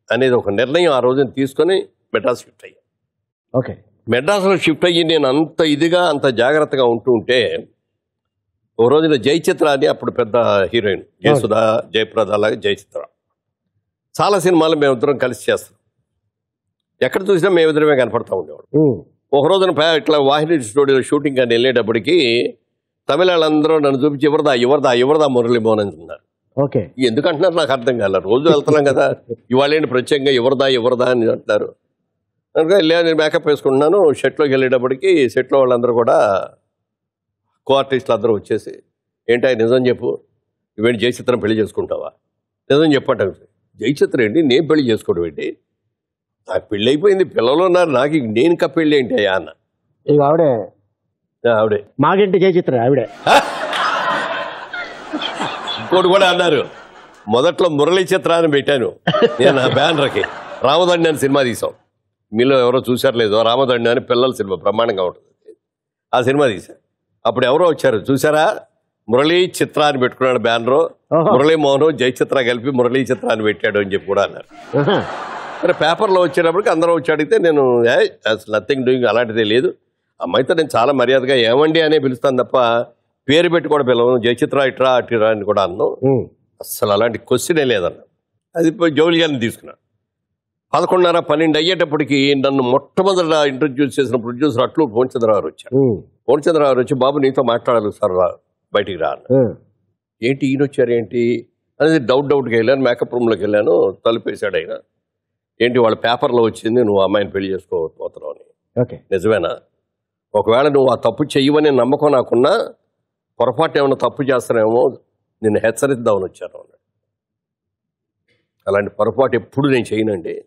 అనేది ఒక నిర్ణయం ఆ రోజున తీసుకొని మెడ్రాస్ షిఫ్ట్ అయ్యాను ఓకే మెడ్రాస్లో షిఫ్ట్ అయ్యి నేను అంత ఇదిగా అంత జాగ్రత్తగా ఉంటూ ఉంటే ఓ రోజున జయచిత్ర అని అప్పుడు పెద్ద హీరోయిన్ జయసుధ జయప్రద అలాగే జయచిత్ర చాలా సినిమాలు మేమిద్దరం కలిసి చేస్తాం ఎక్కడ చూసినా మేమిద్దరమే కనపడతా ఉండేవాడు ఉమ్, ఒక రోజున పే- ఇట్లా వాహిని స్టూడియో షూటింగ్ అని వెళ్ళేటప్పటికి తమిళ వాళ్ళందరూ నన్ను చూపించి ఎవరిదా ఎవరిదా ఎవరిదా మురళీ మోహన్ అంటున్నారు ఓకే ఎందుకంటున్నారు నాకు అర్థం కాల రోజు వెళ్తున్నాం కదా ఇవాళ ఏంటి ప్రత్యేకంగా ఎవరిదా ఎవరిదా అని అంటున్నారు కనుక వెళ్ళా నేను మేకప్ వేసుకుంటున్నాను షెట్లోకి వెళ్ళేటప్పటికి సెట్లో వాళ్ళందరూ కూడా కో ఆర్టిస్టులు అందరూ వచ్చేసి ఏంటి ఆయన నిజం చెప్పు ఇవేంటి జయచిత్రం పెళ్లి చేసుకుంటావా నిజం చెప్పంట జయచిత్రం ఏంటి నేను పెళ్లి చేసుకోవడం ఏంటి నాకు పెళ్ళి అయిపోయింది పిల్లలు ఉన్నారు నాకు ఇంక నేను ఇంకా పెళ్ళి ఏంటి అయ్యా అన్న ఇక ఆవిడే ఆ, ఆవిడే మాగింటి జయచిత్ర ఆవిడే ఇంకోటి కూడా అన్నారు మొదట్లో మురళీ చిత్రాన్ని పెట్టాను నేను ఆ బ్యానర్కి రామదండి అని సినిమా తీసాం మీలో ఎవరో చూసారు లేదో రామదండి అని పిల్లల సినిమా బ్రహ్మాండంగా ఉంటుంది ఆ సినిమా తీశాను అప్పుడు ఎవరో వచ్చారు చూసారా మురళీ చిత్ర అని పెట్టుకున్నాడు బ్యానరు ఓహో. మురళీ మోహన్ జై చిత్ర కలిపి మురళీ చిత్ర అని పెట్టాడు అని చెప్పి కూడా అన్నారు ఆహా. మరి పేపర్లో వచ్చేటప్పటికి అందరూ వచ్చి అడిగితే నేను నథింగ్ డూయింగ్ అలాంటిదే లేదు అమ్మాయితో నేను చాలా మర్యాదగా ఏమండి అనే పిలుస్తాను తప్ప పేరు పెట్టి కూడా పిలవను జయచిత్ర ఇట్రా అట్రా అని కూడా అన్నాను ఉమ్, అస్సలు అలాంటి క్వశ్చనే లేదన్న అది పోయి జౌలి గారిని తీసుకున్నా పదకొండున్నర పన్నెండు అయ్యేటప్పటికి నన్ను మొట్టమొదట ఇంట్రడ్యూస్ చేసిన ప్రొడ్యూసర్ అట్లు భువనచంద్రరావు వచ్చారు ఉమ్, భువనచంద్రరావు వచ్చి బాబు నీతో మాట్లాడాలి సార్ రా బయటికి రా అన్నారు. ఉమ్, ఏంటి ఈయన వచ్చారు ఏంటి అనేది డౌట్ డౌట్గా వెళ్ళాను మేకప్ రూమ్లోకి వెళ్ళాను తలుపేశాడు ఆయన ఏంటి వాళ్ళ పేపర్లో వచ్చింది నువ్వు ఆ అమ్మాయిని పెళ్లి చేసుకోబోతున్నావు అని ఓకే నిజమేనా ఒకవేళ నువ్వు ఆ తప్పు చెయ్యవనే నమ్మకం నాకున్నా పొరపాటు ఏమైనా తప్పు చేస్తానేమో నిన్ను హెచ్చరిద్దామని వచ్చాను అన్నాడు అలాంటి పొరపాటు ఎప్పుడు నేను చేయనండి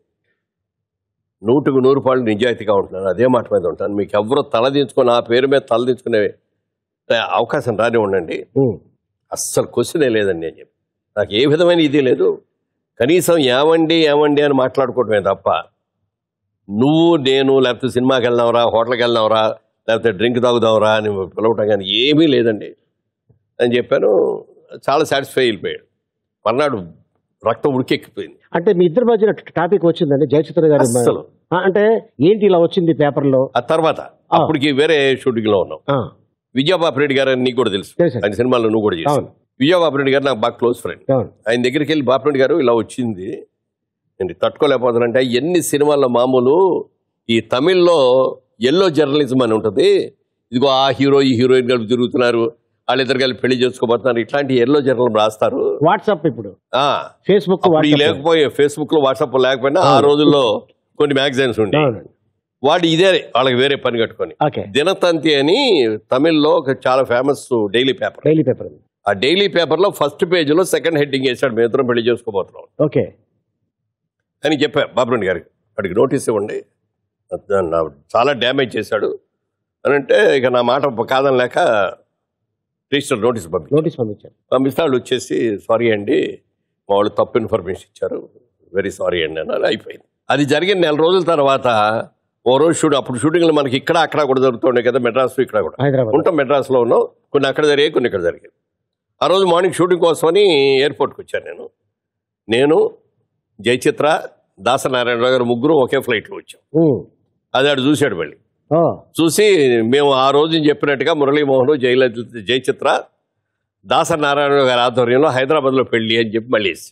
నూటుకు నూరు పాళ్ళు నిజాయితీగా ఉంటున్నాను అదే మాట మీద ఉంటాను మీకు ఎవరో తలదించుకొని ఆ పేరు మీద తలదించుకునే అవకాశం రాని ఉండండి ఉమ్, అస్సలు క్వశ్చనే లేదండి అని చెప్పి నాకు ఏ విధమైన ఇది లేదు కనీసం ఏమండి ఏమండి అని మాట్లాడుకోవటమే తప్ప నువ్వు నేను లేకపోతే సినిమాకి వెళ్దాంరా హోటల్కి వెళ్దాంరా లేకపోతే డ్రింక్ తాగుదాంరా అని పిలవటం కానీ ఏమీ లేదండి అని చెప్పాను చాలా సాటిస్ఫై అయిపోయాడు మర్నాడు రక్తం ఉడికెక్కిపోయింది అంటే మీ ఇద్దరి మధ్యన టాపిక్ వచ్చిందండి జయచిత్ర గారి అస్సలు ఆ, అంటే ఏంటి ఇలా వచ్చింది పేపర్లో ఆ తర్వాత అప్పటికి వేరే షూటింగ్లో ఉన్నాం ఆ, విజయబాబు గారు అని నీకు కూడా తెలుసు తెలుసు. ఆయన సినిమాలో నువ్వు కూడా చేసావు అవును విజయబాబు గారు నాకు బాగా క్లోజ్ ఫ్రెండ్ అవును ఆయన దగ్గరికి వెళ్ళి బాపిరెడ్డి గారు ఇలా వచ్చింది నేను తట్టుకోలేకపోతానంటే ఎన్ని సినిమాల్లో మామూలు ఈ తమిళ్లో ఎల్లో జర్నలిజం అని ఉంటుంది ఇదిగో ఆ హీరో ఈ హీరోయిన్ కలిపి తిరుగుతున్నారు వాళ్ళిద్దరు కలిపి పెళ్లి చేసుకోబోతున్నారు ఇట్లాంటి ఎల్లో జర్నల్ రాస్తారు వాట్సాప్ ఇప్పుడు ఆ, ఫేస్బుక్ అప్పుడు ఈ వాట్సాప్ లేకపోయే ఫేస్బుక్ లో వాట్సాప్ లేకపోయినా ఆ అవును. రోజుల్లో కొన్ని మ్యాగజైన్స్ ఉండే అవునండి వాడు ఇదే వాళ్ళకి వేరే పని కట్టుకొని ఓకే దినతంతి అని తమిళ్లో ఒక చాలా famous daily paper daily paper ఆ డైలీ పేపర్ లో ఫస్ట్ పేజ్ లో సెకండ్ హెడ్డింగ్ వేసాడు మేము ఇద్దరం పెళ్లి చేసుకోబోతున్నాం ఓకే అని చెప్పా బాబురెడ్డి గారికి వాడికి నోటీస్ ఇవ్వండి నా చాలా డ్యామేజ్ చేశాడు అని అంటే ఇక నా మాట కాదని లేక రిజిస్టర్ నోటీస్ పంపి నోటీస్ పంపించారు పంపిస్తే వాళ్ళు వచ్చేసి సారీ అండి మా వాళ్ళు తప్పు ఇన్ఫర్మేషన్ ఇచ్చారు వెరీ సారీ అండి అని అయిపోయింది అది జరిగిన నెల రోజుల తర్వాత ఓ రోజు షూట్ అప్పుడు షూటింగ్లు మనకి ఇక్కడ అక్కడ కూడా జరుగుతుండే కదా మెడ్రాస్ ఇక్కడ కూడా హైదరాబాద్ ఉంటాం మెడ్రాస్లో ఉన్నాం కొన్ని అక్కడ జరిగాయి కొన్ని ఇక్కడ జరిగాయి ఆ రోజు మార్నింగ్ షూటింగ్ కోసమని ఎయిర్పోర్ట్కి వచ్చాను నేను నేను జయచిత్ర దాసనారాయణరావు గారు ముగ్గురు ఒకే ఫ్లైట్లో వచ్చాం ఉమ్, అది ఆడు చూశాడు మళ్ళీ ఓ చూసి మేము ఆ రోజు చెప్పినట్టుగా మురళీమోహన్ జయలలిత జయచిత్ర దాసనారాయణ గారి ఆధ్వర్యంలో హైదరాబాద్లో పెళ్లి అని చెప్పి మళ్ళీ వేసి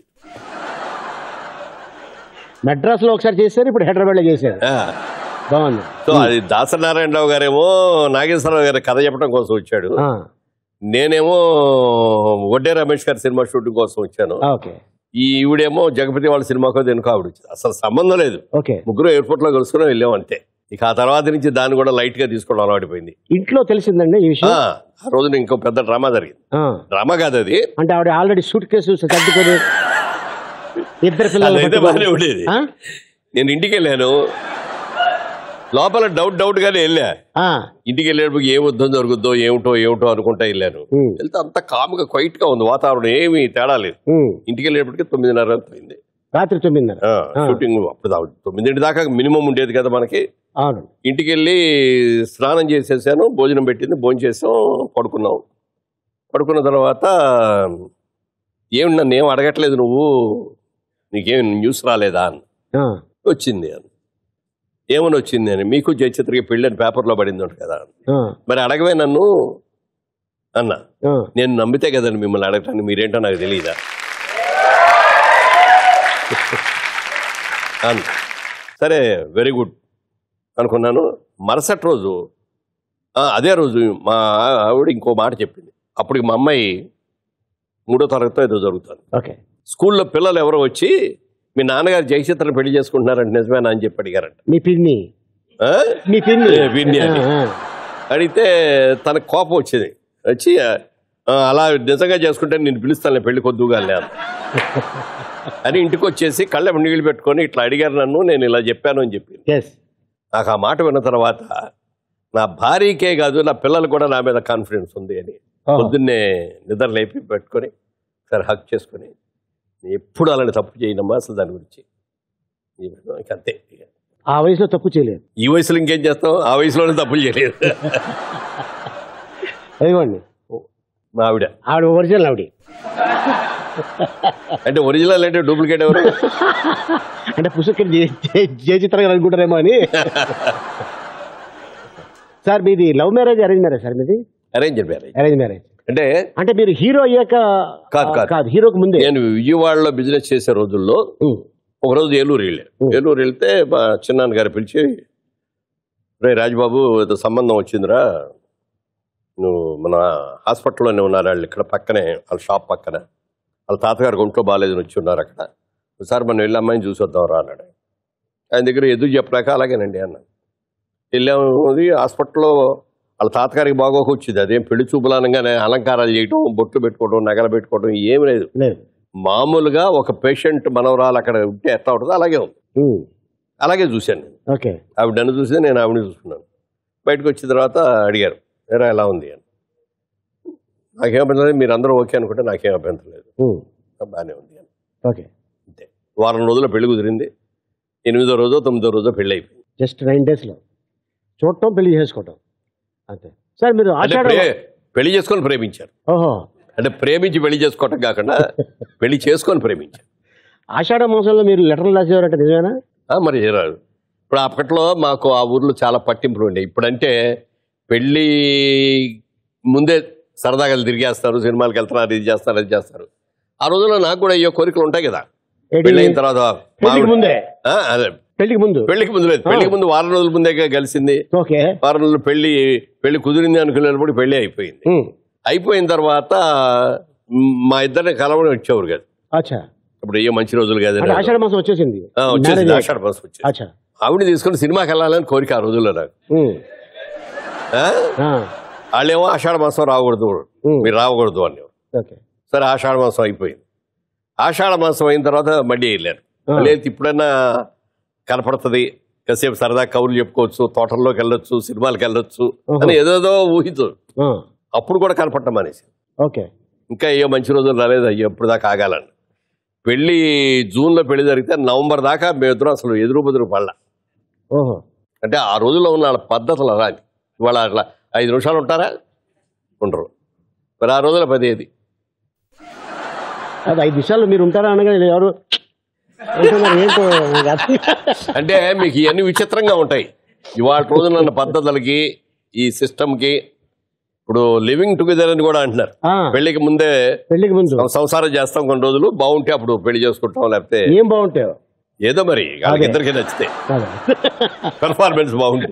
మెడ్రాస్ లో ఒకసారి చేశారు ఇప్పుడు హైదరాబాద్ లో చేశారు బాగుంది సో అది దాసనారాయణరావు గారేమో నాగేశ్వరరావు గారి కథ చెప్పడం కోసం వచ్చాడు ఆ, నేనేమో వడ్డే రమేష్ గారి సినిమా షూటింగ్ కోసం వచ్చాను ఓకే ఈ ఈవిడేమో జగపతి వాళ్ళ సినిమాకో దేనికో ఆవిడ వచ్చింది. అసలు సంబంధం లేదు ఓకే ముగ్గురు ఎయిర్పోర్ట్ లో కలుసుకుని వెళ్ళాం అంతే ఇక ఆ తర్వాత నుంచి దాన్ని కూడా లైట్ గా తీసుకోవడం అలవాటిపోయింది ఇంట్లో తెలిసిందండి ఈ ఆ, విషయం ఆ రోజున ఇంకో పెద్ద డ్రామా జరిగింది ఆ, డ్రామా కాదు అది అంటే ఆవిడ ఆల్రెడీ సూట్ కేసు సర్దుకొని ఇద్దరు పిల్లలు అదైతే పట్టుకొని- బాగానే ఉండేది ఆ? నేను ఇంటికి వెళ్ళాను లోపల డౌట్ డౌట్ గానే వెళ్ళా ఆ, ఇంటికి వెళ్ళేటప్పుడు ఏ యుద్ధం జరుగుద్దో ఏమిటో ఏమిటో అనుకుంటా వెళ్ళాను ఉమ్, వెళ్తే అంత కామ్గా క్వైట్ గా ఉంది వాతావరణం ఏమీ తేడా లేదు ఉమ్. ఇంటికి వెళ్ళేటప్పటికి తొమ్మిదిన్నర అంత అయింది రాత్రి తొమ్మిదిన్నర ఆ, ఆ. షూటింగ్ అప్పుడు దా- తొమ్మిదింటి దాకా మినిమం ఉండేది కదా మనకి అవును ఇంటికి వెళ్ళి స్నానం చేసేసాను భోజనం పెట్టింది భోజనం చేసాం పడుకున్నాం పడుకున్న తర్వాత ఏమి నన్ను ఏం అడగట్లేదు నువ్వు నీకేం న్యూస్ రాలేదా అని ఆ, వచ్చింది అని ఏమని వచ్చింది అని మీకు జయచిత్రకి పెళ్ళి అని పేపర్లో పడింది ఉంటుంది కదా ఆ, మరి అడగవే నన్ను అన్న ఆ. నేను నమ్మితే కదండి మిమ్మల్ని అడగటానికి మీరేంటో నాకు తెలియదా అన్న సరే వెరీ గుడ్ అనుకున్నాను మరుసటి రోజు ఆ, అదే రోజు మా ఆవిడ ఇంకో మాట చెప్పింది అప్పటికి మా అమ్మాయి మూడో తరగతితో ఏదో జరుగుతుంది ఓకే స్కూల్లో పిల్లలు ఎవరో వచ్చి మీ నాన్నగారు జయచిత్రని పెళ్లి చేసుకుంటున్నారంటే నిజమేనా అని చెప్పి అడిగారంట మీ పిన్ని ఆ? మీ పిన్ని ఏ, పిన్ని అని. ఆ, ఆ. అడిగితే తనకు కోపం వచ్చింది వచ్చి "ఆ, అలా నిజంగా చేసుకుంటే నేను పిలుస్తాను పెళ్లి కొద్దుగా లేదు అని ఇంటికి వచ్చేసి కళ్ళ నీళ్ళు పెట్టుకొని ఇట్లా అడిగారు నన్ను నేను ఇలా చెప్పాను అని చెప్పి ఎస్ నాకు ఆ మాట విన్న తర్వాత నా భార్యకే కాదు నా పిల్లలు కూడా నా మీద కాన్ఫిడెన్స్ ఉంది అని ఓహో. పొద్దున్నే నిద్ర లేపి పెట్టుకొని సరే హక్ చేసుకొని "నేను ఎప్పుడు అలాంటి తప్పు చేయనమ్మా అసలు దాని గురించి ఇంక అంతే ఇక. ఆ వయసులో తప్పు చేయలేదు ఈ వయసులో ఇంకేం చేస్తాం ఆ వయసులోనే తప్పులు చేయలేదు అదిగోండి మా ఆవిడ ఆవిడ ఒరిజినల్ ఆవిడ అంటే ఒరిజినల్ అంటే డూప్లికేట్ ఎవరు అంటే పుస్తకం జయ చిత్రంగా అనుకుంటారేమో అని సార్ మీది love marriage arrange marriage sir మీది అరేంజ్ మ్యారేజ్ అరేంజ్ మ్యారేజ్ అంటే అంటే మీరు హీరో అయ్యాక కాదు, కాదు. కాదు హీరోకి ముందే నేను విజయవాడలో బిజినెస్ చేసే రోజుల్లో ఉమ్, ఒకరోజు ఏలూరు వెళ్ళాను Hmm. ఏలూరు వెళ్తే మా చిన్నాన్న గారు పిలిచి రే రాజబాబు ఏదో సంబంధం వచ్చిందిరా నువ్వు మన హాస్పిటల్లోనే ఉన్నారు వాళ్ళు ఇక్కడ పక్కనే వాళ్ళ షాప్ పక్కన వాళ్ళ తాతగారికి ఒంట్లో బాగాలేదని వచ్చి ఉన్నారు అక్కడ ఒకసారి మనం వెళ్ళి అమ్మాయిని చూసి వద్దాం రా అన్నాడు ఆయన దగ్గర ఎదురు చెప్పాక అలాగేనండి అన్న వెళ్ళాము అది హాస్పిటల్లో వాళ్ళ తాతగారికి బాగోక వచ్చింది అదేం పెళ్లి చూపులనగానే అలంకారాలు చేయటం బొట్లు పెట్టుకోవడం నగలు పెట్టుకోవడం ఏం లేదు లేదు మామూలుగా ఒక పేషెంట్ మనవరాలు అక్కడ ఉంటే ఎట్లా ఉంటుందో అలాగే ఉంది ఉమ్, అలాగే చూశాను నేను ఓకే ఆవిడ నన్ను చూసి నేను ఆవిడని చూసుకున్నాను బయటకు వచ్చిన తర్వాత అడిగారు ఎరా ఎలా ఉంది అని నాకేం అభ్యంతరం లేదు మీరు అందరూ ఓకే అనుకుంటే నాకేం అభ్యంతరం లేదు ఉమ్, బాగానే ఉంది అని ఓకే అంతే వారం రోజుల్లో పెళ్లి కుదిరింది ఎనిమిదో రోజో తొమ్మిదో రోజో పెళ్లి అయిపోయింది జస్ట్ నైన్ డేస్లో చూడటం పెళ్లి చేసుకోవటం అంతే సార్ మీరు అంటే ఆషాఢ ప్రే- పెళ్లి చేసుకొని ప్రేమించారు ఓహో అంటే ప్రేమించి పెళ్లి చేసుకోవటం కాకుండా పెళ్లి చేసుకొని ప్రేమించారు ఆషాఢ మాసంలో మీరు లెటర్లు రాసేవారంటే నిజమేనా ఆ, మరి రాదు ఇప్పుడు అప్పట్లో మాకు ఆ ఊర్లో చాలా పట్టింపులు ఉండే ఇప్పుడంటే పెళ్ళి ముందే సరదాగా తిరిగేస్తారు సినిమాలకు వెళ్తున్నారు ఇది చేస్తారు అది చేస్తారు ఆ రోజుల్లో నాకు కూడా అయ్యో కోరికలు ఉంటాయి కదా ఏంటి? పెళ్ళి అయిన తర్వాత పెళ్లికి మామిడి- ముందే ఆ, అదే పెళ్లికి ముందు పెళ్లికి ముందు లేదు పెళ్లికి ముందు వారం రోజుల ముందే కలిసింది ఓకే వారం రోజులు పెళ్లి పెళ్లి కుదిరింది అనుకునేటప్పుడు పెళ్లి అయిపోయింది ఉమ్, అయిపోయిన తర్వాత మ్, మా ఇద్దరిని కలవడం వచ్చేవారు కాదు అచ్చా ఇప్పుడు ఏ మంచి రోజులు కాదు అంటే ఆషాఢ మాసం వచ్చేసింది వచ్చేసి Marriage ఆషాఢ మాసం వచ్చేసి అచ్చా ఆవిడ తీసుకొని సినిమాకి వెళ్ళాలని కోరిక ఆ రోజుల్లో నాకు ఉమ్, ఆ? ఆ, వాళ్ళేమో ఆషాఢ మాసం రాకూడదు ఉమ్, మీరు రాకూడదు అని ఓకే సరే ఆషాఢ మాసం అయిపోయింది ఆషాఢ మాసం అయిన తర్వాత మళ్ళీ వెళ్ళాను ఆ. మళ్ళీ వెళ్తే ఇప్పుడన్నా కనపడుతుంది కాసేపు సరదా కవులు చెప్పుకోవచ్చు తోటల్లోకి వెళ్ళొచ్చు సినిమాలకు వెళ్ళొచ్చు ఓహో. అని ఏదేదో ఊహించు ఆ, అప్పుడు కూడా కనపడటం అనేసి ఓకే ఇంకా అయ్యో మంచి రోజులు రాలేదు అయ్యో ఎప్పుడు దాకా ఆగాలని పెళ్ళి జూన్లో పెళ్లి జరిగితే నవంబర్ దాకా మేమిద్దరం అసలు ఎదురు బెదురు పడలా ఓహో అంటే ఆ రోజుల్లో ఉన్న వాళ్ళ పద్ధతులు అలా ఇవాళ అట్లా ఐదు నిమిషాలు ఉంటారా ఉండరు మరి ఆ రోజుల పది ఏది అది ఐదు నిమిషాలు మీరు ఉంటారా అనగా ఎవరు అంటున్నారు ఏంటో నాకు అర్థం కాదు. అంటే మీకు ఇవన్నీ విచిత్రంగా ఉంటాయి ఇవాళ రోజున ఉన్న పద్ధతులకి ఈ సిస్టమ్కి ఇప్పుడు లివింగ్ టుగెదర్ అని కూడా అంటున్నారు ఆ, పెళ్లికి ముందే పెళ్లికి ముందు సంసారం చేస్తాం కొన్ని రోజులు బాగుంటే అప్పుడు పెళ్లి చేసుకుంటాం లేకపోతే ఏం బాగుంటాయో ఏదో మరి వాళ్ళకి అదే. ఇద్దరికి నచ్చితే కాదు పెర్ఫార్మెన్స్ బాగుంటుంది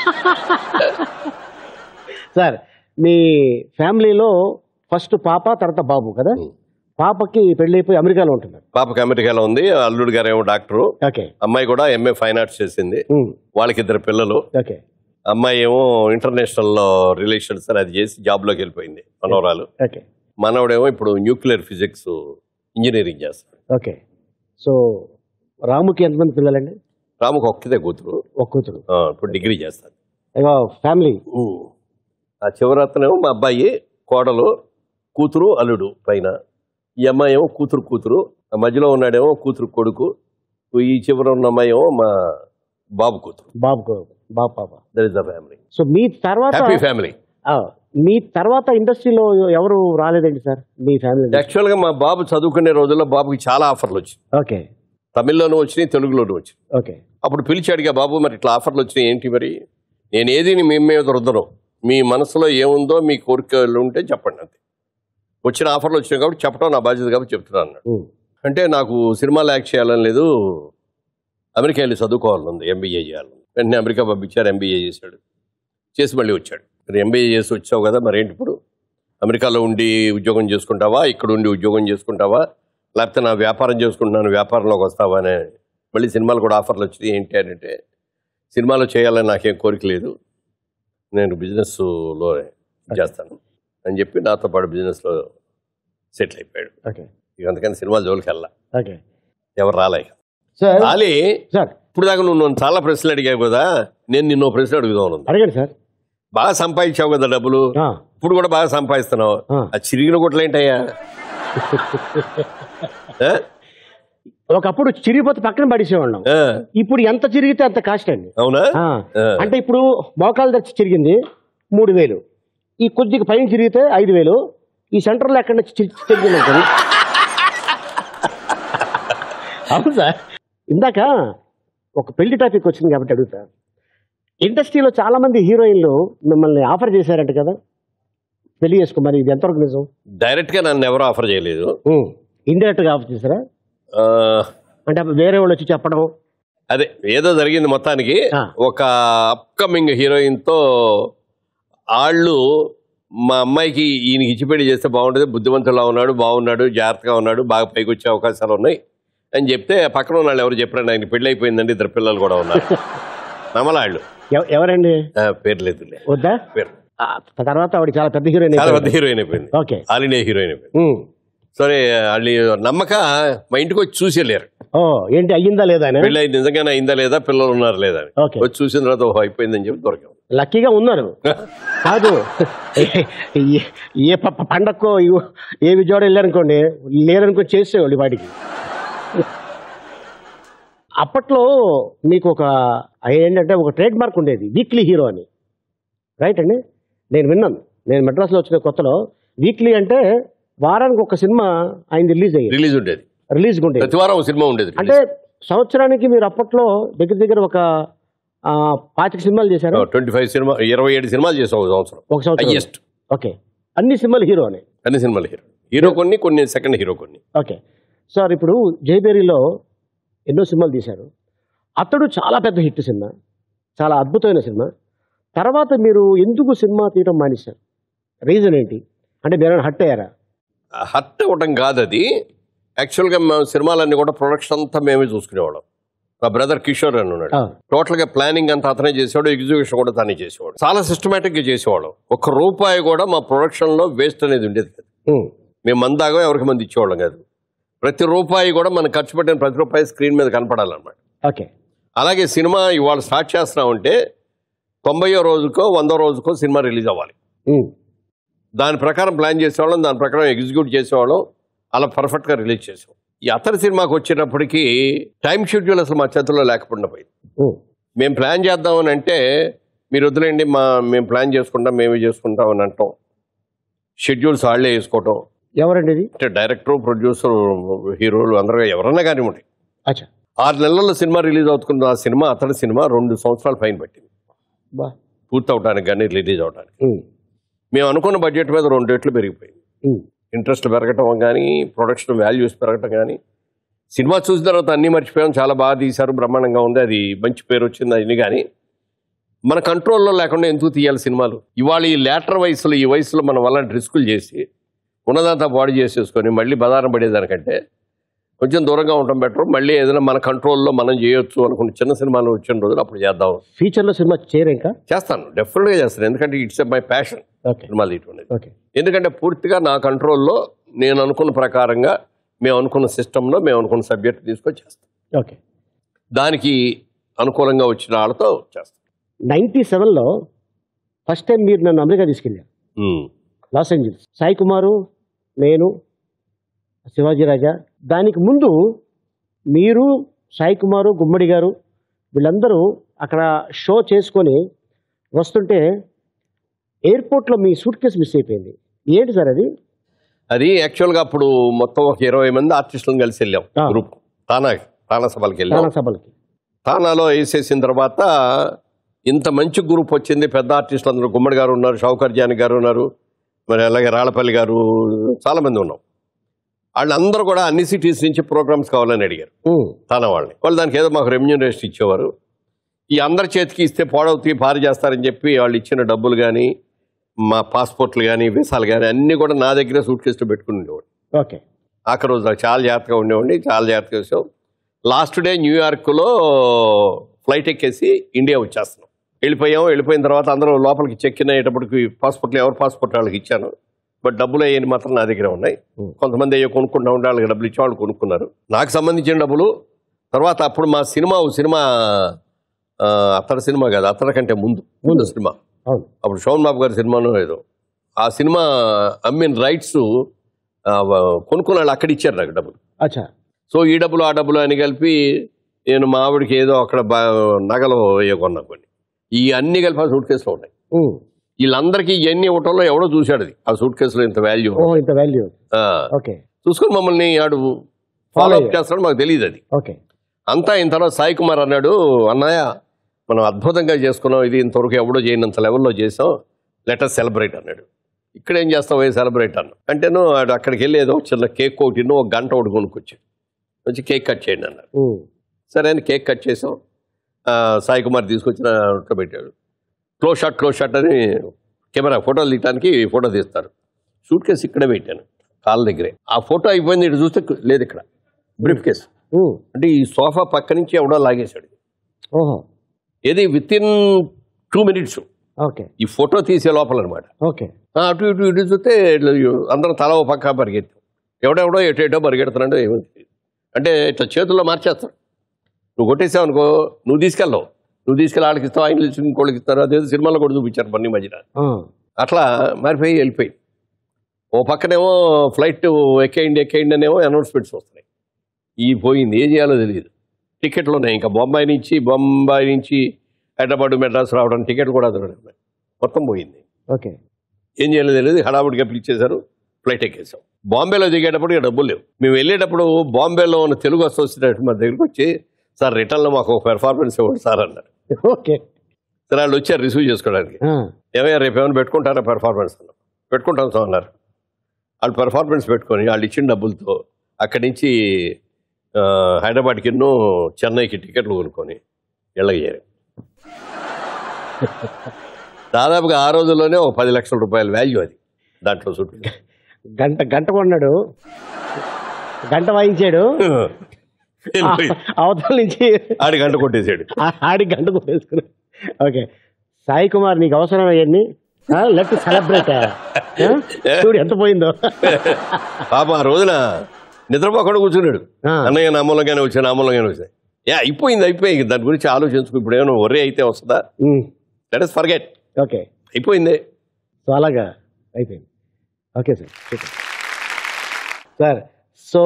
సార్ మీ ఫ్యామిలీలో ఫస్ట్ పాప తర్వాత బాబు కదా ఉం. పాపకి పెళ్లి అయిపోయి అమెరికాలో ఉంటున్నారు పాపకి అమెరికాలో ఉంది అల్లుడు గారు ఏమో డాక్టరు ఓకే అమ్మాయి కూడా ఎంఏ ఫైన్ ఆర్ట్స్ చేసింది ఉం, వాళ్ళకి ఇద్దరు పిల్లలు ఓకే అమ్మాయి ఏమో ఇంటర్నేషనల్ లో రిలేషన్స్ అని అది చేసి జాబ్ లోకి వెళ్ళిపోయింది మనవరాలు ఓకే మనవడేమో ఇప్పుడు న్యూక్లియర్ ఫిజిక్స్ ఇంజనీరింగ్ చేస్తాడు ఓకే సో రాముకి ఎంతమంది పిల్లలండి రాముకు ఒక్కదే కూతురు ఒక కూతురు ఆ, ఇప్పుడు డిగ్రీ చేస్తాడు ఇక ఫ్యామిలీ ఆ చివరతనేమో మా అబ్బాయి కోడలు కూతురు అల్లుడు పైన ఈ అమ్మాయి ఏమో కూతురు కూతురు ఆ మధ్యలో ఉన్నాడేమో కూతురు కొడుకు ఈ చివర ఉన్న అమ్మాయి ఏమో మా బాబు కూతురు బాబు కూ- బాబు పాప that is the family so మీ తర్వాత హ్యాపీ ఫ్యామిలీ ఆ, మీ తర్వాత ఇండస్ట్రీలో ఎవరు రాలేదండి సార్ మీ ఫ్యామిలీ యాక్చువల్గా మా బాబు చదువుకునే రోజుల్లో బాబుకి చాలా ఆఫర్లు వచ్చాయి ఓకే తమిళ్లోనూ వచ్చినాయి తెలుగులోనూ వచ్చినాయి ఓకే అప్పుడు పిలిచి అడిగా బాబు మరి ఇట్లా ఆఫర్లు వచ్చినాయి ఏంటి మరి నేను ఏది మీ మీద రుద్దను మీ మనసులో ఏముందో మీ కోరికలు ఉంటే చెప్పండి అంతే వచ్చిన ఆఫర్లు వచ్చినాయి కాబట్టి చెప్పడం నా బాధ్యత కాబట్టి చెప్తున్నాను అన్నాడు. ఉమ్. అంటే నాకు సినిమాలు యాక్ట్ చేయాలని లేదు అమెరికా వెళ్ళి చదువుకోవాలని ఉంది ఎంబీఏ చేయాలని వెంటనే అమెరికా పంపించారు ఎంబీఏ చేశాడు చేసి మళ్ళీ వచ్చాడు మరి ఎంబీఏ చేసి వచ్చావు కదా మరి ఏంటి ఇప్పుడు అమెరికాలో ఉండి ఉద్యోగం చేసుకుంటావా ఇక్కడ ఉండి ఉద్యోగం చేసుకుంటావా లేకపోతే నా వ్యాపారం చేసుకుంటున్నాను వ్యాపారంలోకి వస్తావా అని మళ్ళీ సినిమాలు కూడా ఆఫర్లు వచ్చినాయి ఏంటి అని అంటే సినిమాలో చేయాలని నాకేం కోరిక లేదు నేను బిజినెస్లో చేస్తాను అని చెప్పి నాతో పాటు బిజినెస్లో సెటిల్ అయిపోయాడు ఓకే ఇక అందుకని సినిమా జోలికి వెళ్ళా ఓకే ఎవరు రాలే సార్ రాలి సార్ ఇప్పుడు దాకా నువ్వు నన్ను చాలా ప్రశ్నలు అడిగావు కదా నేను నిన్ను ప్రశ్న అడుగుదాం ఉంది అడగండి సార్ బాగా సంపాదించావు కదా డబ్బులు ఆ, ఇప్పుడు కూడా బాగా సంపాదిస్తున్నావు ఆ. ఆ చిరిగిన గుట్లేంటయ్యా ఆ? ఒకప్పుడు చిరిగిపోతే పక్కన పడేసేవాళ్ళం ఆ, ఇప్పుడు ఎంత చిరిగితే అంత కాస్ట్ అండి అవునా ఆ, ఆ. అంటే ఇప్పుడు మోకాలు దగ్గర చిరిగింది మూడు వేలు ఈ కొద్దిగా పైన చిరిగితే ఐదు వేలు ఈ సెంటర్లో ఎక్కడ నుంచి చిరి- చిరిగింది అనుకోండి అవును సార్ ఇందాక ఒక పెళ్లి టాపిక్ వచ్చింది కాబట్టి అడుగుతా ఇండస్ట్రీలో చాలా మంది హీరోయిన్లు మిమ్మల్ని ఆఫర్ చేశారంట కదా పెళ్లి చేసుకో మరి ఇది ఎంతవరకు నిజం డైరెక్ట్ గా నన్ను ఎవరు ఆఫర్ చేయలేదు ఇండైరెక్ట్ గా ఆఫర్ చేశారా ఆ, అంటే వేరే వాళ్ళు వచ్చి చెప్పడం అదే ఏదో జరిగింది మొత్తానికి ఆ. ఒక అప్కమింగ్ హీరోయిన్ తో వాళ్ళు మా అమ్మాయికి ఈయనకి ఇచ్చి పెళ్లి చేస్తే బాగుంటుంది బుద్ధిమంతులా ఉన్నాడు బాగున్నాడు జాగ్రత్తగా ఉన్నాడు బాగా పైకి వచ్చే అవకాశాలు ఉన్నాయి అని చెప్తే పక్కన ఉన్న వాళ్ళు ఎవరు చెప్పారండి ఆయన పెళ్లి అయిపోయిందండి ఇద్దరు పిల్లలు కూడా ఉన్నారు నమ్మలాళ్ళు ఎవ- ఎవరండి ఆ, పేరు లేదులే వద్దా పేరు ఆ, తర్వాత ఆవిడ చాలా పెద్ద హీరోయిన్ చాలా పెద్ద హీరోయిన్ అయిపోయింది ఓకే ఆల్ ఇండియా హీరోయిన్ అయిపోయింది ఉమ్. సరే వాళ్ళు నమ్మక మా ఇంటికి వచ్చి చూసి వెళ్ళారు ఓ ఏంటి అయ్యిందా లేదా అని పెళ్ళి అయింది నిజంగానే అయిందా లేదా పిల్లలు ఉన్నారు లేదా అని ఓకే. వచ్చి చూసిన తర్వాత ఓహో అయిపోయిందని చెప్పి దొరికాం లక్కీగా ఉన్నారు కాదు ఏ- ఏ ప- పండక్కో ఇగో ఏ విజయవాడ వెళ్ళారనుకోండి లేరనుకో చేసేవాళ్ళు వాడికి అప్పట్లో మీకు ఒక ఏంటంటే ఒక ట్రేడ్ మార్క్ ఉండేది వీక్లీ హీరో అని రైట్ అండి నేను విన్నాను నేను మెడ్రాస్లో వచ్చిన కొత్తలో వీక్లీ అంటే వారానికి ఒక సినిమా ఆయన రిలీజ్ అయ్యింది రిలీజ్ ఉండేది రిలీజ్ ఉండేది ప్రతి వారం ఒక సినిమా ఉండేది అంటే సంవత్సరానికి మీరు అప్పట్లో దగ్గర దగ్గర ఒక ఆ, పాతిక సినిమాలు చేశారు ట్వంటీ ఫైవ్ సినిమా ఇరవై ఏడు సినిమాలు చేసాం ఒక సంవత్సరం ఒక సంవత్సరం హైయెస్ట్ ఓకే అన్ని సినిమాలు హీరోనే అన్ని సినిమాలు హీరో హీరో కొన్ని కొన్ని సెకండ్ హీరో కొన్ని ఓకే సార్ ఇప్పుడు జయబేరిలో ఎన్నో సినిమాలు తీశారు అతడు చాలా పెద్ద హిట్ సినిమా చాలా అద్భుతమైన సినిమా తర్వాత మీరు ఎందుకు సినిమా తీయడం మానేశారు రీజన్ ఏంటి అంటే మీరు హట్ అయ్యారా హర్ట్ అవ్వటం కాదు అది యాక్చువల్గా మేము సినిమాలన్నీ కూడా ప్రొడక్షన్ అంతా మేమే చూసుకునేవాళ్ళం మా బ్రదర్ కిషోర్ అని ఉన్నాడు ఆ, టోటల్ గా ప్లానింగ్ అంతా అతనే చేసేవాడు ఎగ్జిక్యూషన్ కూడా తనే చేసేవాడు చాలా సిస్టమేటిక్ గా చేసేవాడు ఒక్క రూపాయి కూడా మా ప్రొడక్షన్ లో వేస్ట్ అనేది ఉండేది కాదు ఉమ్, మేము మందాగా ఎవరికి మంది ఇచ్చేవాళ్ళం కాదు ప్రతి రూపాయి కూడా మనం ఖర్చు పెట్టిన ప్రతి రూపాయి స్క్రీన్ మీద కనపడాలన్నమాట ఓకే అలాగే సినిమా ఇవాళ స్టార్ట్ చేస్తున్నామంటే తొంభయో రోజుకో వందో రోజుకో సినిమా రిలీజ్ అవ్వాలి ఉమ్, దాని ప్రకారం ప్లాన్ చేసేవాళ్ళం దాని ప్రకారం ఎగ్జిక్యూట్ చేసేవాళ్ళం అలా పర్ఫెక్ట్గా రిలీజ్ చేసాం ఈ అతని సినిమాకి వచ్చేటప్పటికి టైం షెడ్యూల్ అసలు మా చేతుల్లో లేకుండా పోయింది ఉమ్, మేము ప్లాన్ చేద్దామని అంటే మీరు వదిలేండి మా మేము ప్లాన్ చేసుకుంటాం మేమే చేసుకుంటాం అని అంటాం షెడ్యూల్స్ వాళ్ళే వేసుకోవటం ఎవరండి ఇది అంటే డైరెక్టర్ ప్రొడ్యూసర్ హీరోలు అందరూ ఎవరన్నా కానివ్వండి అచ్చా ఆరు నెలల్లో సినిమా రిలీజ్ అవుతున్న ఆ సినిమా అతని సినిమా రెండు సంవత్సరాలు ఫైన్ పట్టింది బా పూర్తి అవడానికి కానీ రిలీజ్ అవడానికి ఉమ్, మేము అనుకున్న బడ్జెట్ మీద రెండు రెట్లు పెరిగిపోయింది ఉమ్, ఇంట్రెస్ట్ పెరగటం కానీ ప్రొడక్షన్ వాల్యూస్ పెరగటం కానీ సినిమా చూసిన తర్వాత అన్నీ మర్చిపోయాం చాలా బాగా తీశారు బ్రహ్మాండంగా ఉంది అది మంచి పేరు వచ్చింది అది కానీ మన కంట్రోల్లో లేకుండా ఎందుకు తీయాలి సినిమాలు ఇవాళ ఈ లేటర్ వయసులో ఈ వయసులో మనం అలాంటి రిస్కులు చేసి ఉన్నదంతా బాడీ చేసేసుకొని మళ్ళీ బదారం పడేదానికంటే కొంచెం దూరంగా ఉండటం బెటర్ మళ్ళీ ఏదైనా మన కంట్రోల్లో మనం చేయొచ్చు అనుకున్న చిన్న సినిమాలు వచ్చిన రోజులు అప్పుడు చేద్దాం ఫ్యూచర్లో సినిమా చేయరు ఇంకా చేస్తాను డెఫినెట్గా చేస్తాను ఎందుకంటే ఇట్స్ మై ప్యాషన్ ఓకే సినిమాలు తీయటం అనేది ఓకే ఎందుకంటే పూర్తిగా నా కంట్రోల్లో నేను అనుకున్న ప్రకారంగా మేము అనుకున్న సిస్టంలో మేము అనుకున్న సబ్జెక్ట్ తీసుకొని చేస్తాం ఓకే దానికి అనుకూలంగా వచ్చిన వాళ్ళతో చేస్తాం నైంటీ సెవెన్లో ఫస్ట్ టైం మీరు నన్ను అమెరికా తీసుకెళ్ళారు ఉమ్. లాస్ ఏంజల్స్ సాయి కుమారు నేను శివాజీ రాజా దానికి ముందు మీరు సాయి కుమారు గుమ్మడి గారు వీళ్ళందరూ అక్కడ షో చేసుకొని వస్తుంటే ఎయిర్పోర్ట్లో మీ సూట్ కేసు మిస్ అయిపోయింది ఏంటి సార్ అది అది యాక్చువల్గా అప్పుడు మొత్తం ఒక ఇరవై మంది ఆర్టిస్టులను కలిసి వెళ్ళాం ఆ. గ్రూప్ తానాకి తానా సభలకి వెళ్ళాం తానా సభలకి తానాలో వేసేసిన తర్వాత ఇంత మంచి గ్రూప్ వచ్చింది పెద్ద ఆర్టిస్టులు అందరూ గుమ్మడి గారు ఉన్నారు షౌకర్ జాని గారు ఉన్నారు మరి అలాగే రాళ్ళపల్లి గారు చాలా మంది ఉన్నాం వాళ్ళందరూ కూడా అన్ని సిటీస్ నుంచి ప్రోగ్రామ్స్ కావాలని అడిగారు ఉమ్, తానా వాళ్ళని వాళ్ళు దానికి ఏదో మాకు రెమ్యూనరేషన్ ఇచ్చేవారు ఈ అందరి చేతికి ఇస్తే పోడవుతీ భారీ చేస్తారని చెప్పి వాళ్ళు ఇచ్చిన డబ్బులు కానీ మా పాస్పోర్ట్లు కానీ వీసాలు కానీ అన్నీ కూడా నా దగ్గర సూట్ కేసులో పెట్టుకుని ఉండేవాడు ఓకే ఆఖరి రోజు నాకు చాలా జాగ్రత్తగా ఉండేవాడిని చాలా జాగ్రత్తగా వచ్చాం లాస్ట్ డే న్యూయార్క్లో ఫ్లైట్ ఎక్కేసి ఇండియా వచ్చేస్తున్నాం వెళ్ళిపోయాం వెళ్ళిపోయిన తర్వాత అందరూ లోపలికి చెక్ ఇన్ అయ్యేటప్పటికి పాస్పోర్ట్లు ఎవరు పాస్పోర్ట్ వాళ్ళకి ఇచ్చాను బట్ డబ్బులు అయ్యేది మాత్రం నా దగ్గర ఉన్నాయి Hmm. కొంతమంది అయ్యో కొనుక్కుంటా ఉండే వాళ్ళకి డబ్బులు ఇచ్చే వాళ్ళు కొనుక్కున్నారు నాకు సంబంధించిన డబ్బులు తర్వాత అప్పుడు మా సినిమా ఓ సినిమా ఆ, అత్తడి సినిమా కాదు అత్తడి కంటే ముందు ముందు సినిమా అవును అప్పుడు శోభన్ బాబు గారి సినిమానో ఏదో ఆ సినిమా అమ్మిన రైట్స్ కొనుక్కున్న వాళ్ళు అక్కడ ఇచ్చారు నాకు డబ్బులు అచ్చా సో ఈ డబ్బులు ఆ డబ్బులు అని కలిపి నేను మా ఆవిడకి ఏదో అక్కడ బా నగలు ఏవో కొన్నా కొన్ని ఈ అన్ని కలిపి ఆ సూట్ కేసులో ఉన్నాయి ఉమ్, వీళ్ళందరికీ ఇవన్నీ ఇవ్వటంలో ఎవడో చూశాడు అది ఆ సూట్ కేసులో ఇంత వాల్యూ ఓ ఇంత వాల్యూ ఓకే చూసుకొని మమ్మల్ని ఆడు ఫాలో అప్ చేస్తాడు మాకు తెలియదు అది ఓకే అంతా ఇంత తర్వాత సాయి కుమార్ అన్నాడు అన్నయ్య మనం అద్భుతంగా చేసుకున్నాం ఇది ఇంతవరకు ఎవడో చేయనంత లెవెల్లో చేసాం లెటర్ సెలబ్రేట్ అన్నాడు ఇక్కడ ఏం చేస్తావు ఏ సెలబ్రేట్ అన్న అంటేను ఆడు అక్కడికి వెళ్ళి ఏదో చిన్న కేక్ ఒకటి ఒక గంట ఒకటి కొనుక్కొచ్చాడు వచ్చి కేక్ కట్ చేయండి అన్నారు ఉమ్, సరే అని కేక్ కట్ చేసాం ఆ, సాయి కుమార్ తీసుకొచ్చిన నోట్లో పెట్టాడు క్లోజ్ షాట్ క్లోజ్ షాట్ అని కెమెరా ఫోటోలు తీయడానికి ఫోటో తీస్తారు షూట్ కేసు ఇక్కడే పెట్టాను కాళ్ళ దగ్గరే ఆ ఫోటో అయిపోయింది ఇటు చూస్తే లేదు ఇక్కడ బ్రీఫ్ కేసు ఉమ్, అంటే ఈ సోఫా పక్క నుంచి ఎవడో లాగేశాడు ఓహో ఏది within two minutes okay ఈ ఫోటో తీసే లోపల అనమాట ఓకే అటు ఇటు ఇటు చూస్తే ఇట్లా అందరం తల ఓ పక్క పరిగెత్తాం ఎవడెవడో ఎటు ఎటో పరిగెడుతున్నాడో ఏమో తెలియదు అంటే ఇట్లా చేతుల్లో మార్చేస్తాడు నువ్వు కొట్టేసావు అనుకో నువ్వు తీసుకెళ్ళవు నువ్వు తీసుకెళ్ళి వాళ్ళకి ఇస్తావు ఆయన ఇచ్చి ఇంకోళ్ళకి ఇస్తారు అదేదో సినిమాలో కూడా చూపించారు పన్ని మధ్యన ఆ, అట్లా మారిపోయి వెళ్ళిపోయి ఓ పక్కనేమో ఫ్లైట్ ఎక్కేయండి ఎక్కేయండి అనేమో అనౌన్స్మెంట్స్ వస్తున్నాయి ఈ పోయింది ఏం చేయాలో తెలియదు టికెట్లు ఉన్నాయి ఇంకా బొంబాయి నుంచి బొంబాయి నుంచి హైదరాబాద్ మెడ్రాస్ రావడం టికెట్లు కూడా దొరకలేదు మొత్తం పోయింది ఓకే ఏం చేయాలో తెలియదు హడావుడిగా పిలిచేశారు ఫ్లైట్ ఎక్కేసాం బాంబేలో దిగేటప్పుడు ఇక డబ్బులు లేవు మేము వెళ్ళేటప్పుడు బాంబేలో ఉన్న తెలుగు అసోసియేట్ మా దగ్గరికి వచ్చి సార్ రిటర్న్లో మాకు ఒక పెర్ఫార్మెన్స్ ఇవ్వండి సార్ అన్నారు ఓకే సరే వాళ్ళు వచ్చారు రిసీవ్ చేసుకోవడానికి ఆ, ఏమయ్యా రేపు ఏమైనా పెట్టుకుంటారా పెర్ఫార్మెన్స్ అన్నాం పెట్టుకుంటాం సార్ అన్నారు వాళ్ళు పెర్ఫార్మెన్స్ పెట్టుకొని వాళ్ళు ఇచ్చిన డబ్బులతో అక్కడి నుంచి ఆ, హైదరాబాద్కి ఎన్నో చెన్నైకి టికెట్లు కొనుక్కొని వెళ్ళగయ్యారు దాదాపుగా ఆ రోజుల్లోనే ఒక పది లక్షల రూపాయల వాల్యూ అది దాంట్లో చుట్టూ గంట గంట కొన్నాడు గంట వాయించాడు వెళ్ళిపోయి అవతల నుంచి ఆడి గంట కొట్టేసాడు ఆ- ఆడి గంట కొట్టేసుకున్నాడు ఓకే సాయి కుమార్ నీకు అవసరం అవన్నీ లెట్ సెలబ్రేట్ చూడు ఎంత పోయిందో పాప ఆ రోజున నిద్రపోకుండా కూర్చున్నాడు ఆ. అన్నయ్య నా మూలంగానే వచ్చాను ఆ మూలంగానే వచ్చాను ఏ అయిపోయింది అయిపోయింది దాని గురించి ఆలోచించుకో ఇప్పుడు ఏమైనా ఒరే అయితే వస్తుందా um, let us forget okay అయిపోయింది సో అలాగా అయిపోయింది okay sir super sir so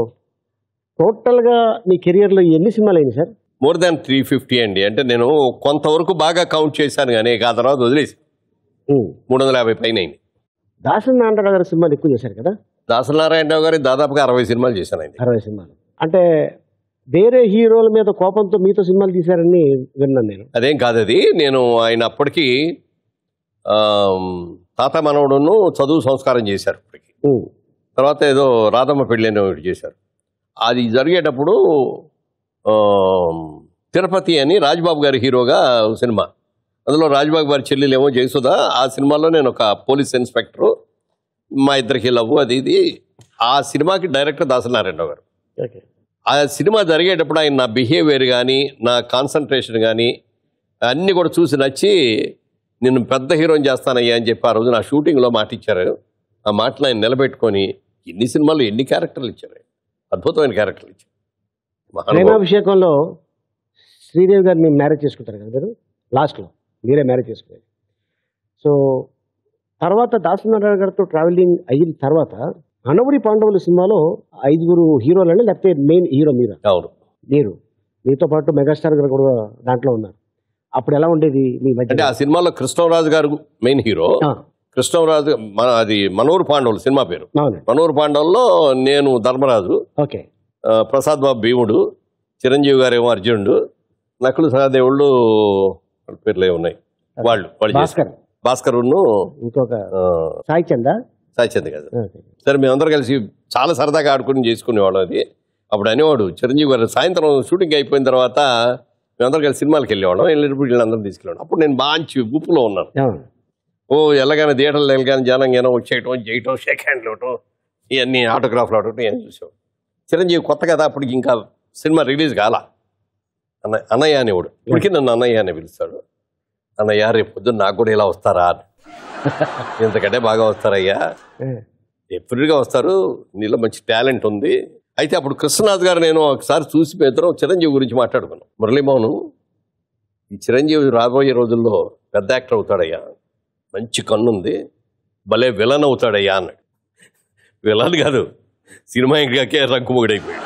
టోటల్గా మీ కెరియర్లో ఎన్ని సినిమాలు అయింది sir more than three fifty అండి అంటే నేను కొంతవరకు బాగా కౌంట్ చేశాను కానీ ఇక ఆ తర్వాత వదిలేసి ఉమ్. మూడు వందల యాభై పైన అయింది దాసన్ నారాయణ గారి సినిమాలు ఎక్కువ చేశారు కదా దాసనారాయణరావు గారి దాదాపుగా అరవై సినిమాలు చేశాను ఆయన అరవై సినిమాలు అంటే వేరే హీరోల మీద కోపంతో మీతో సినిమాలు తీశారని విన్నాను నేను అదేం కాదు అది నేను ఆయన అప్పటికి ఆమ్, తాత మనవడును చదువు సంస్కారం చేశారు ఇప్పటికి ఉమ్, తర్వాత ఏదో రాధమ్మ పెళ్ళి అని ఒకటి చేశారు అది జరిగేటప్పుడు ఆమ్, తిరుపతి అని రాజ్బాబు గారి హీరోగా ఒక సినిమా అందులో రాజ్బాబు గారి చెల్లెలేమో జయసుధ ఆ సినిమాలో నేను ఒక పోలీస్ ఇన్స్పెక్టరు మా ఇద్దరికి లవ్ అది ఇది ఆ సినిమాకి డైరెక్టర్ దాసనారాయణరావు గారు ఓకే ఆ సినిమా జరిగేటప్పుడు ఆయన నా బిహేవియర్ కానీ నా కాన్సన్ట్రేషన్ కానీ అన్నీ కూడా చూసి నచ్చి నేను పెద్ద హీరోని చేస్తానయ్యా అని చెప్పి ఆ రోజు నా షూటింగ్లో మాట ఇచ్చారు ఆ మాటలు ఆయన నిలబెట్టుకొని ఎన్ని సినిమాలు ఎన్ని క్యారెక్టర్లు ఇచ్చారు ఆయన. అద్భుతమైన క్యారెక్టర్లు ఇచ్చారు మహానుభావుడు. ప్రేమాభిషేకంలో శ్రీదేవి గారిని మ్యారేజ్ చేసుకుంటారు కదా మీరు లాస్ట్లో మీరే మ్యారేజ్ చేసుకునేది సో తర్వాత దాసనారాయణ గారితో ట్రావెలింగ్ అయిన తర్వాత అనవరి పాండవుల సినిమాలో ఐదుగురు హీరోలని లేకపోతే మెయిన్ హీరో మీరు అవును మీరు మీతో పాటు మెగాస్టార్ గారు కూడా దాంట్లో ఉన్నారు అప్పుడు ఎలా ఉండేది మీ అంటే మధ్య ఆ సినిమాలో కృష్ణరాజు గారు మెయిన్ హీరో ఆ, కృష్ణరాజు మన అది మనోరు పాండవులు సినిమా పేరు అవునండి మనోరు పాండవుల్లో నేను ధర్మరాజు ఓకే ఆ, ప్రసాద్ బాబు భీముడు చిరంజీవి గారు ఏమో అర్జునుడు నకులు సహదేవుళ్ళు వాళ్ళ పేర్లు ఏమి ఉన్నాయి వాళ్ళు వాళ్ళు భాస్కర్ చేశారు. భాస్కర్ ఉన్ను ఇంకొక ఆ, సాయి చందా సాయిచంద్ కదా సరే మేమందరం కలిసి చాలా సరదాగా ఆడుకుని చేసుకునేవాళ్ళం అది అప్పుడు అనేవాడు చిరంజీవి గారు సాయంత్రం షూటింగ్ అయిపోయిన తర్వాత మేమందరం కలిసి సినిమాలకు వెళ్ళేవాళ్ళం వెళ్ళినప్పుడు వీళ్ళందరం తీసుకెళ్ళాం అప్పుడు నేను మంచి గుప్పులో ఉన్నాను అవును. ఓ ఎల్లగానే థియేటర్లు వెళ్ళగానే జనం గినం వచ్చేయటం చేయటం షేక్ హ్యాండ్లు ఇవ్వటం ఇవన్నీ ఆటోగ్రాఫ్లు అవటం ఇవన్నీ చూసాం చిరంజీవి కొత్త కదా అప్పటికి ఇంకా సినిమా రిలీజ్ కాల అన్న అన్నయ్య అనేవాడు ఇప్పటికీ నన్ను అన్నయ్య అని పిలుస్తాడు అన్నయ్య రేపు పొద్దున్న నాకు కూడా ఇలా వస్తారా అని. ఇంతకంటే బాగా వస్తారయ్యా ఏ, ఎప్పుడుగా వస్తారు నీలో మంచి టాలెంట్ ఉంది అయితే అప్పుడు కృష్ణనాథ్ గారు నేను ఒకసారి చూసి మీ ఇద్దరం చిరంజీవి గురించి మాట్లాడుకున్నాం మురళీమోహన్ ఈ చిరంజీవి రాబోయే రోజుల్లో పెద్ద యాక్టర్ అవుతాడయ్యా మంచి కన్నుంది భలే విలన్ అవుతాడయ్యా అన్నాడు విలన్ కాదు సినిమా ఇంకాకే రంకుముగుడైపోయాడు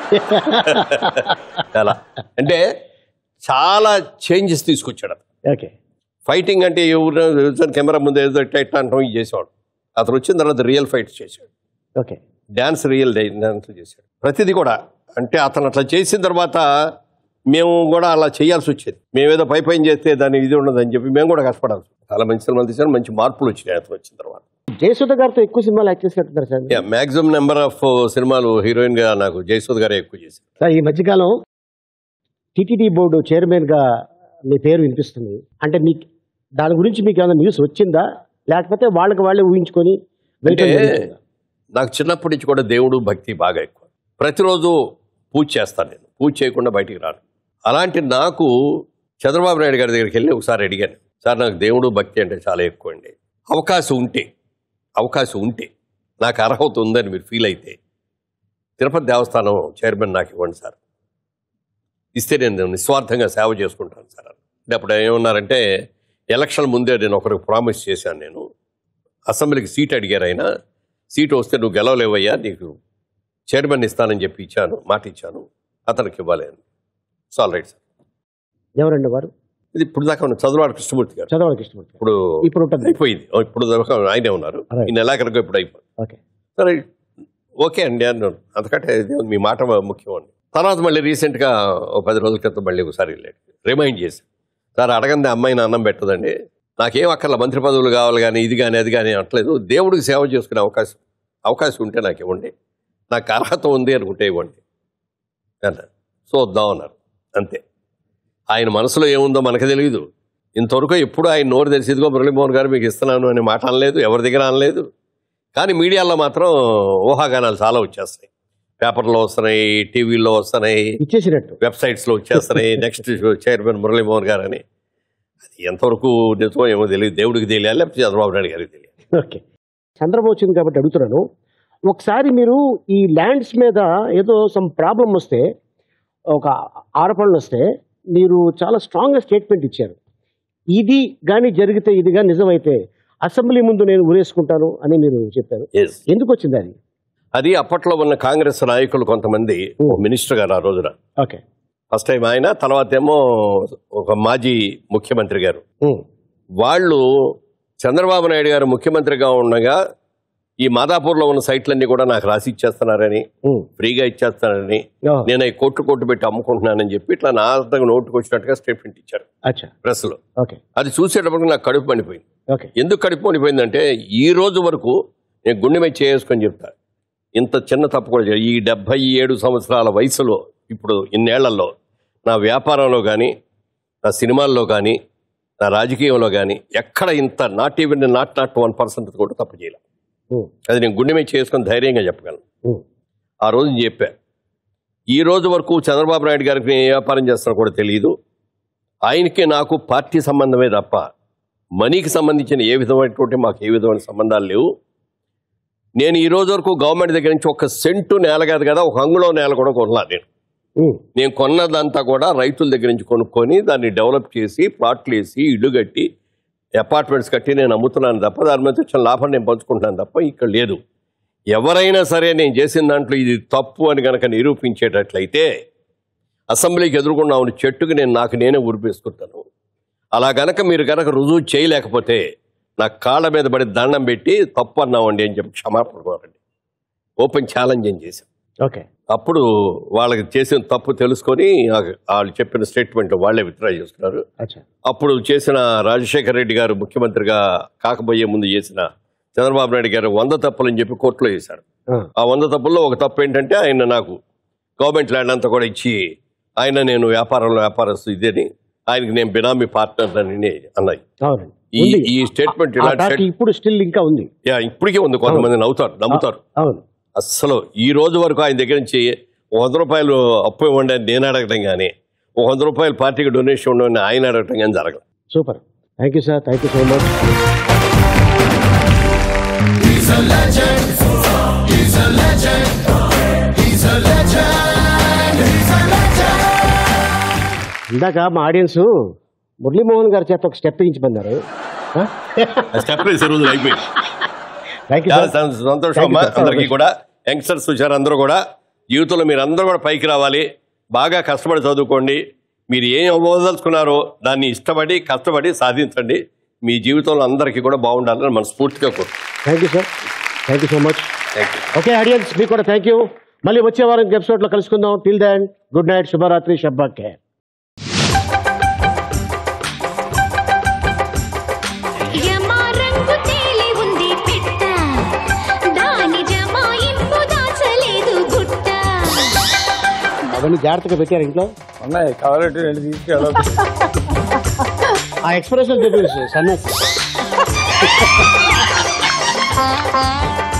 చాలా అంటే చాలా చేంజెస్ తీసుకొచ్చాడు అతను. ఓకే ఫైటింగ్ అంటే ఎవరు కెమెరా ముందు ఏదో ఇట్లా ఇట్లా అంటాం ఇది చేసేవాడు అతను వచ్చిన తర్వాత రియల్ ఫైట్స్ చేశాడు ఓకే డ్యాన్స్ రియల్ డ్యాన్స్ చేశాడు ప్రతిదీ కూడా అంటే అతను అట్లా చేసిన తర్వాత మేము కూడా అలా చేయాల్సి వచ్చేది మేమేదో పై పైన చేస్తే దాని ఇది ఉండదు అని చెప్పి మేము కూడా కష్టపడాలి చాలా మంచి సినిమాలు తీసాను మంచి మార్పులు వచ్చినాయి అతను వచ్చిన తర్వాత జయసుధ గారితో ఎక్కువ సినిమాలు యాక్ట్ చేసినట్టున్నారు sir yeah maximum number of సినిమాలు హీరోయిన్ గా నాకు జయసూద్ గారే ఎక్కువ చేశారు సార్ ఈ మధ్యకాలం టిటిడి బోర్డు చైర్మన్ గా మీ పేరు వినిపిస్తుంది అంటే మీకు దాని గురించి మీకు ఏమైనా న్యూస్ వచ్చిందా లేకపోతే వాళ్ళకి వాళ్ళే ఊహించుకొని వెళ్ళటం అంటే జరుగుతుందా? నాకు చిన్నప్పటి నుంచి కూడా దేవుడు భక్తి బాగా ఎక్కువ ప్రతిరోజు పూజ చేస్తాను నేను పూజ చేయకుండా బయటికి రాను అలాంటి నాకు చంద్రబాబు నాయుడు గారి దగ్గరికి వెళ్ళి ఒకసారి అడిగాను సార్ నాకు దేవుడు భక్తి అంటే చాలా ఎక్కువ అండి అవకాశం ఉంటే అవకాశం ఉంటే నాకు అర్హత ఉందని మీరు ఫీల్ అయితే తిరుపతి దేవస్థానం చైర్మన్ నాకు ఇవ్వండి సార్ ఇస్తే నేను నిస్వార్థంగా సేవ చేసుకుంటాను సార్ అంటే అప్పుడు ఏమన్నారంటే ఎలక్షన్ ముందే నేను ఒకరికి ప్రామిస్ చేశాను నేను అసెంబ్లీకి సీట్ అడిగారు ఆయన సీట్ వస్తే నువ్వు గెలవలేవయ్యా నీకు చైర్మన్ ఇస్తానని చెప్పి ఇచ్చాను మాట ఇచ్చాను అతనికి ఇవ్వాలి అని సో ఆల్ రైట్ సార్ ఎవరండి వారు ఇది ఇప్పుడు దాకా ఉన్న చదువువాడు కృష్ణమూర్తి గారు చదవడానికి ఇష్టపడతారు ఇప్పుడు ఇప్పుడు ఉంటుంది అయిపోయింది ఓ, ఇప్పుడు దాకా ఆయనే ఉన్నారు Right. ఈ నెలాఖరుగా ఇప్పుడు అయిపోయింది ఓకే సరే ఓకే అండి అన్నాను అంతకంటే ఇది మీ మాట ముఖ్యం అండి తర్వాత మళ్ళీ రీసెంట్గా ఓ పది రోజుల క్రితం మళ్ళీ ఒకసారి వెళ్ళాడు రిమైండ్ చేసి సార్ అడగంది అమ్మాయిని అన్నం పెట్టదండి నాకేం అక్కర్ల మంత్రి పదవులు కావాలి కానీ ఇది కానీ అది కానీ అనట్లేదు దేవుడికి సేవ చేసుకునే అవకాశం అవకాశం ఉంటే నాకు ఇవ్వండి నాకు అర్హత ఉంది అనుకుంటే ఇవ్వండి అన్నారు సో వద్దాం అన్నారు అంతే ఆయన మనసులో ఏముందో మనకు తెలియదు ఇంతవరకు ఎప్పుడు ఆయన నోరు తెలిసి ఇదిగో మురళీమోహన్ గారు మీకు ఇస్తున్నాను అనే మాట అనలేదు ఎవరి దగ్గర అనలేదు కానీ మీడియాలో మాత్రం ఊహాగానాలు చాలా వచ్చేస్తాయి పేపర్లో వస్తున్నాయి టీవీలో వస్తున్నాయి ఇచ్చేసినట్టు వెబ్సైట్స్లో వచ్చేస్తున్నాయి నెక్స్ట్ చైర్మన్ మురళీమోహన్ గారు అని అది ఎంతవరకు నిజమో ఏమో తెలియదు దేవుడికి తెలియాలి లేకపోతే చంద్రబాబు నాయుడు గారికి తెలియాలి ఓకే సందర్భం వచ్చింది కాబట్టి అడుగుతున్నాను ఒకసారి మీరు ఈ ల్యాండ్స్ మీద ఏదో సమ్ ప్రాబ్లం వస్తే ఒక ఆరోపణలు వస్తే మీరు చాలా స్ట్రాంగ్గా స్టేట్మెంట్ ఇచ్చారు ఇది కానీ జరిగితే ఇది కానీ నిజమైతే అసెంబ్లీ ముందు నేను ఊరేసుకుంటాను అని మీరు చెప్పారు Yes. ఎందుకు వచ్చింది అది అది అప్పట్లో ఉన్న కాంగ్రెస్ నాయకులు కొంతమంది ఓ మినిస్టర్ గారు ఆ రోజున ఓకే ఫస్ట్ టైం ఆయన తర్వాత ఏమో ఒక మాజీ ముఖ్యమంత్రి గారు ఉమ్, వాళ్ళు చంద్రబాబు నాయుడు గారు ముఖ్యమంత్రిగా ఉండగా ఈ మాదాపూర్లో ఉన్న సైట్లన్నీ కూడా నాకు రాసి ఇచ్చేస్తున్నారని ఉమ్, ఫ్రీగా ఇచ్చేస్తానని ఓ, నేను అవి కోట్లు కోట్లు పెట్టి అమ్ముకుంటున్నానని చెప్పి ఇట్లా నా నోటుకు వచ్చినట్టుగా స్టేట్మెంట్ ఇచ్చారు అచ్చా ప్రెస్లో ఓకే అది చూసేటప్పటికి నాకు కడుపు పండిపోయింది ఓకే ఎందుకు కడుపు పండిపోయిందంటే ఈ రోజు వరకు నేను గుండె మీద చేసుకొని చెప్తా ఇంత చిన్న తప్పు కూడా చేయలేదు. ఈ డెబ్భై ఏడు సంవత్సరాల వయసులో ఇప్పుడు ఇన్నేళ్లలో నా వ్యాపారంలో కానీ నా సినిమాల్లో కానీ నా రాజకీయంలో కానీ ఎక్కడ ఇంత not even not not one percent కూడా తప్పు చేయలేదు ఉమ్, అది నేను గుండె మీద చేసుకొని ధైర్యంగా చెప్పగలను ఉమ్, ఆ రోజు నేను చెప్పా ఈ రోజు వరకు చంద్రబాబు నాయుడు గారికి నేను ఏ వ్యాపారం చేస్తానో కూడా తెలియదు ఆయనకి నాకు పార్టీ సంబంధమే తప్ప మనీకి సంబంధించిన ఏ విధమైనటువంటి మాకు ఏ విధమైన సంబంధాలు లేవు నేను ఈ రోజు వరకు గవర్నమెంట్ దగ్గర నుంచి ఒక సెంటు నేల కాదు కదా ఒక అంగుళం నేల కూడా కొనలా నేను ఉమ్, నేను కొన్నదంతా కూడా రైతుల దగ్గర నుంచి కొనుక్కొని దాన్ని డెవలప్ చేసి ప్లాట్లు వేసి ఇల్లు కట్టి అపార్ట్మెంట్స్ కట్టి నేను అమ్ముతున్నాను తప్ప దాని మీద వచ్చిన లాభం నేను పంచుకుంటున్నాను తప్ప ఇక్కడ లేదు ఎవరైనా సరే నేను చేసిన దాంట్లో ఇది తప్పు అని కనుక నిరూపించేటట్లయితే అసెంబ్లీకి ఎదుర్కొన్న ఆవిడ చెట్టుకి నేను నాకు నేనే ఉరిపేసుకుంటాను అలా గనక మీరు గనక రుజువు చేయలేకపోతే నా కాళ్ళ మీద పడి దండం పెట్టి తప్పు అన్నామండి అని చెప్పి క్షమాపణ కోరండి ఓపెన్ ఛాలెంజ్ ఏం చేశాం ఓకే అప్పుడు వాళ్ళకి చేసిన తప్పు తెలుసుకొని ఆ- వాళ్ళు చెప్పిన స్టేట్మెంట్ వాళ్ళే విత్డ్రా చేసుకున్నారు అచ్చా అప్పుడు చేసిన రాజశేఖర రెడ్డి గారు ముఖ్యమంత్రిగా కాకబోయే ముందు చేసిన చంద్రబాబు నాయుడు గారు వంద తప్పులని చెప్పి కోర్టులో చేశారు ఆ, ఆ వంద తప్పుల్లో ఒక తప్పు ఏంటంటే ఆయన నాకు గవర్నమెంట్ ల్యాండ్ అంతా కూడా ఇచ్చి ఆయన నేను వ్యాపారంలో వ్యాపారస్తు ఇదేని ఆయనకి నేను బినామీ పార్ట్నర్ అని అన్నాయి అవునండి ఈ ఉంది. ఈ స్టేట్మెంట్ ఆ ఇలాంటి టాక్ స్టేట్- ఇప్పుడు స్టిల్ ఇంకా ఉంది యా, ఇప్పటికే ఉంది కొంతమంది నవ్వుతారు నమ్ముతారు అవును అస్సలు ఈ రోజు వరకు ఆయన దగ్గర నుంచి ఒక వంద రూపాయలు అప్పు ఇవ్వండి అని నేను అడగటం కానీ ఒక వంద రూపాయలు పార్టీకి డొనేషన్ ఉండని ఆయన అడగటం కానీ జరగదు super thank you sir thank you so much ఇందాక మా ఆడియన్స్ మురళీమోహన్ గారి చేత ఒక స్టెప్ ఇచ్చి స్టెప్ వేసే రోజులు అయిపోయింది థ్యాంక్ యూ చాలా సార్ సం- సంతోషం Thank you, అమ్మా sir. అందరికీ కూడా యంగ్స్టర్స్ చూసారు అందరూ కూడా జీవితంలో మీరు అందరూ కూడా పైకి రావాలి బాగా కష్టపడి చదువుకోండి మీరు ఏం అవ్వదలుచుకున్నారో దాన్ని ఇష్టపడి కష్టపడి సాధించండి మీ జీవితంలో అందరికీ కూడా బాగుండాలని మనస్ఫూర్తిగా కోరు thank you sir thank you so much thank you okay audience మీకు కూడా థ్యాంక్ యూ మళ్ళీ వచ్చే వారం ఎపిసోడ్ లో కలుసుకుందాం టిల్ దాన్ గుడ్ నైట్ శుభరాత్రి షబ్బా కేర్ యమా రంగు తేలి ఉంది పిట్ట దాని జమాయింపు దాచలేదు గుట్ట అవన్నీ జాగ్రత్తగా పెట్టారు ఇంట్లో ఉన్నాయి కావాలంటే నేను తీసుకెళ్ళదు ఆ ఎక్స్ప్రెషన్ చెప్పేసి సన్నస్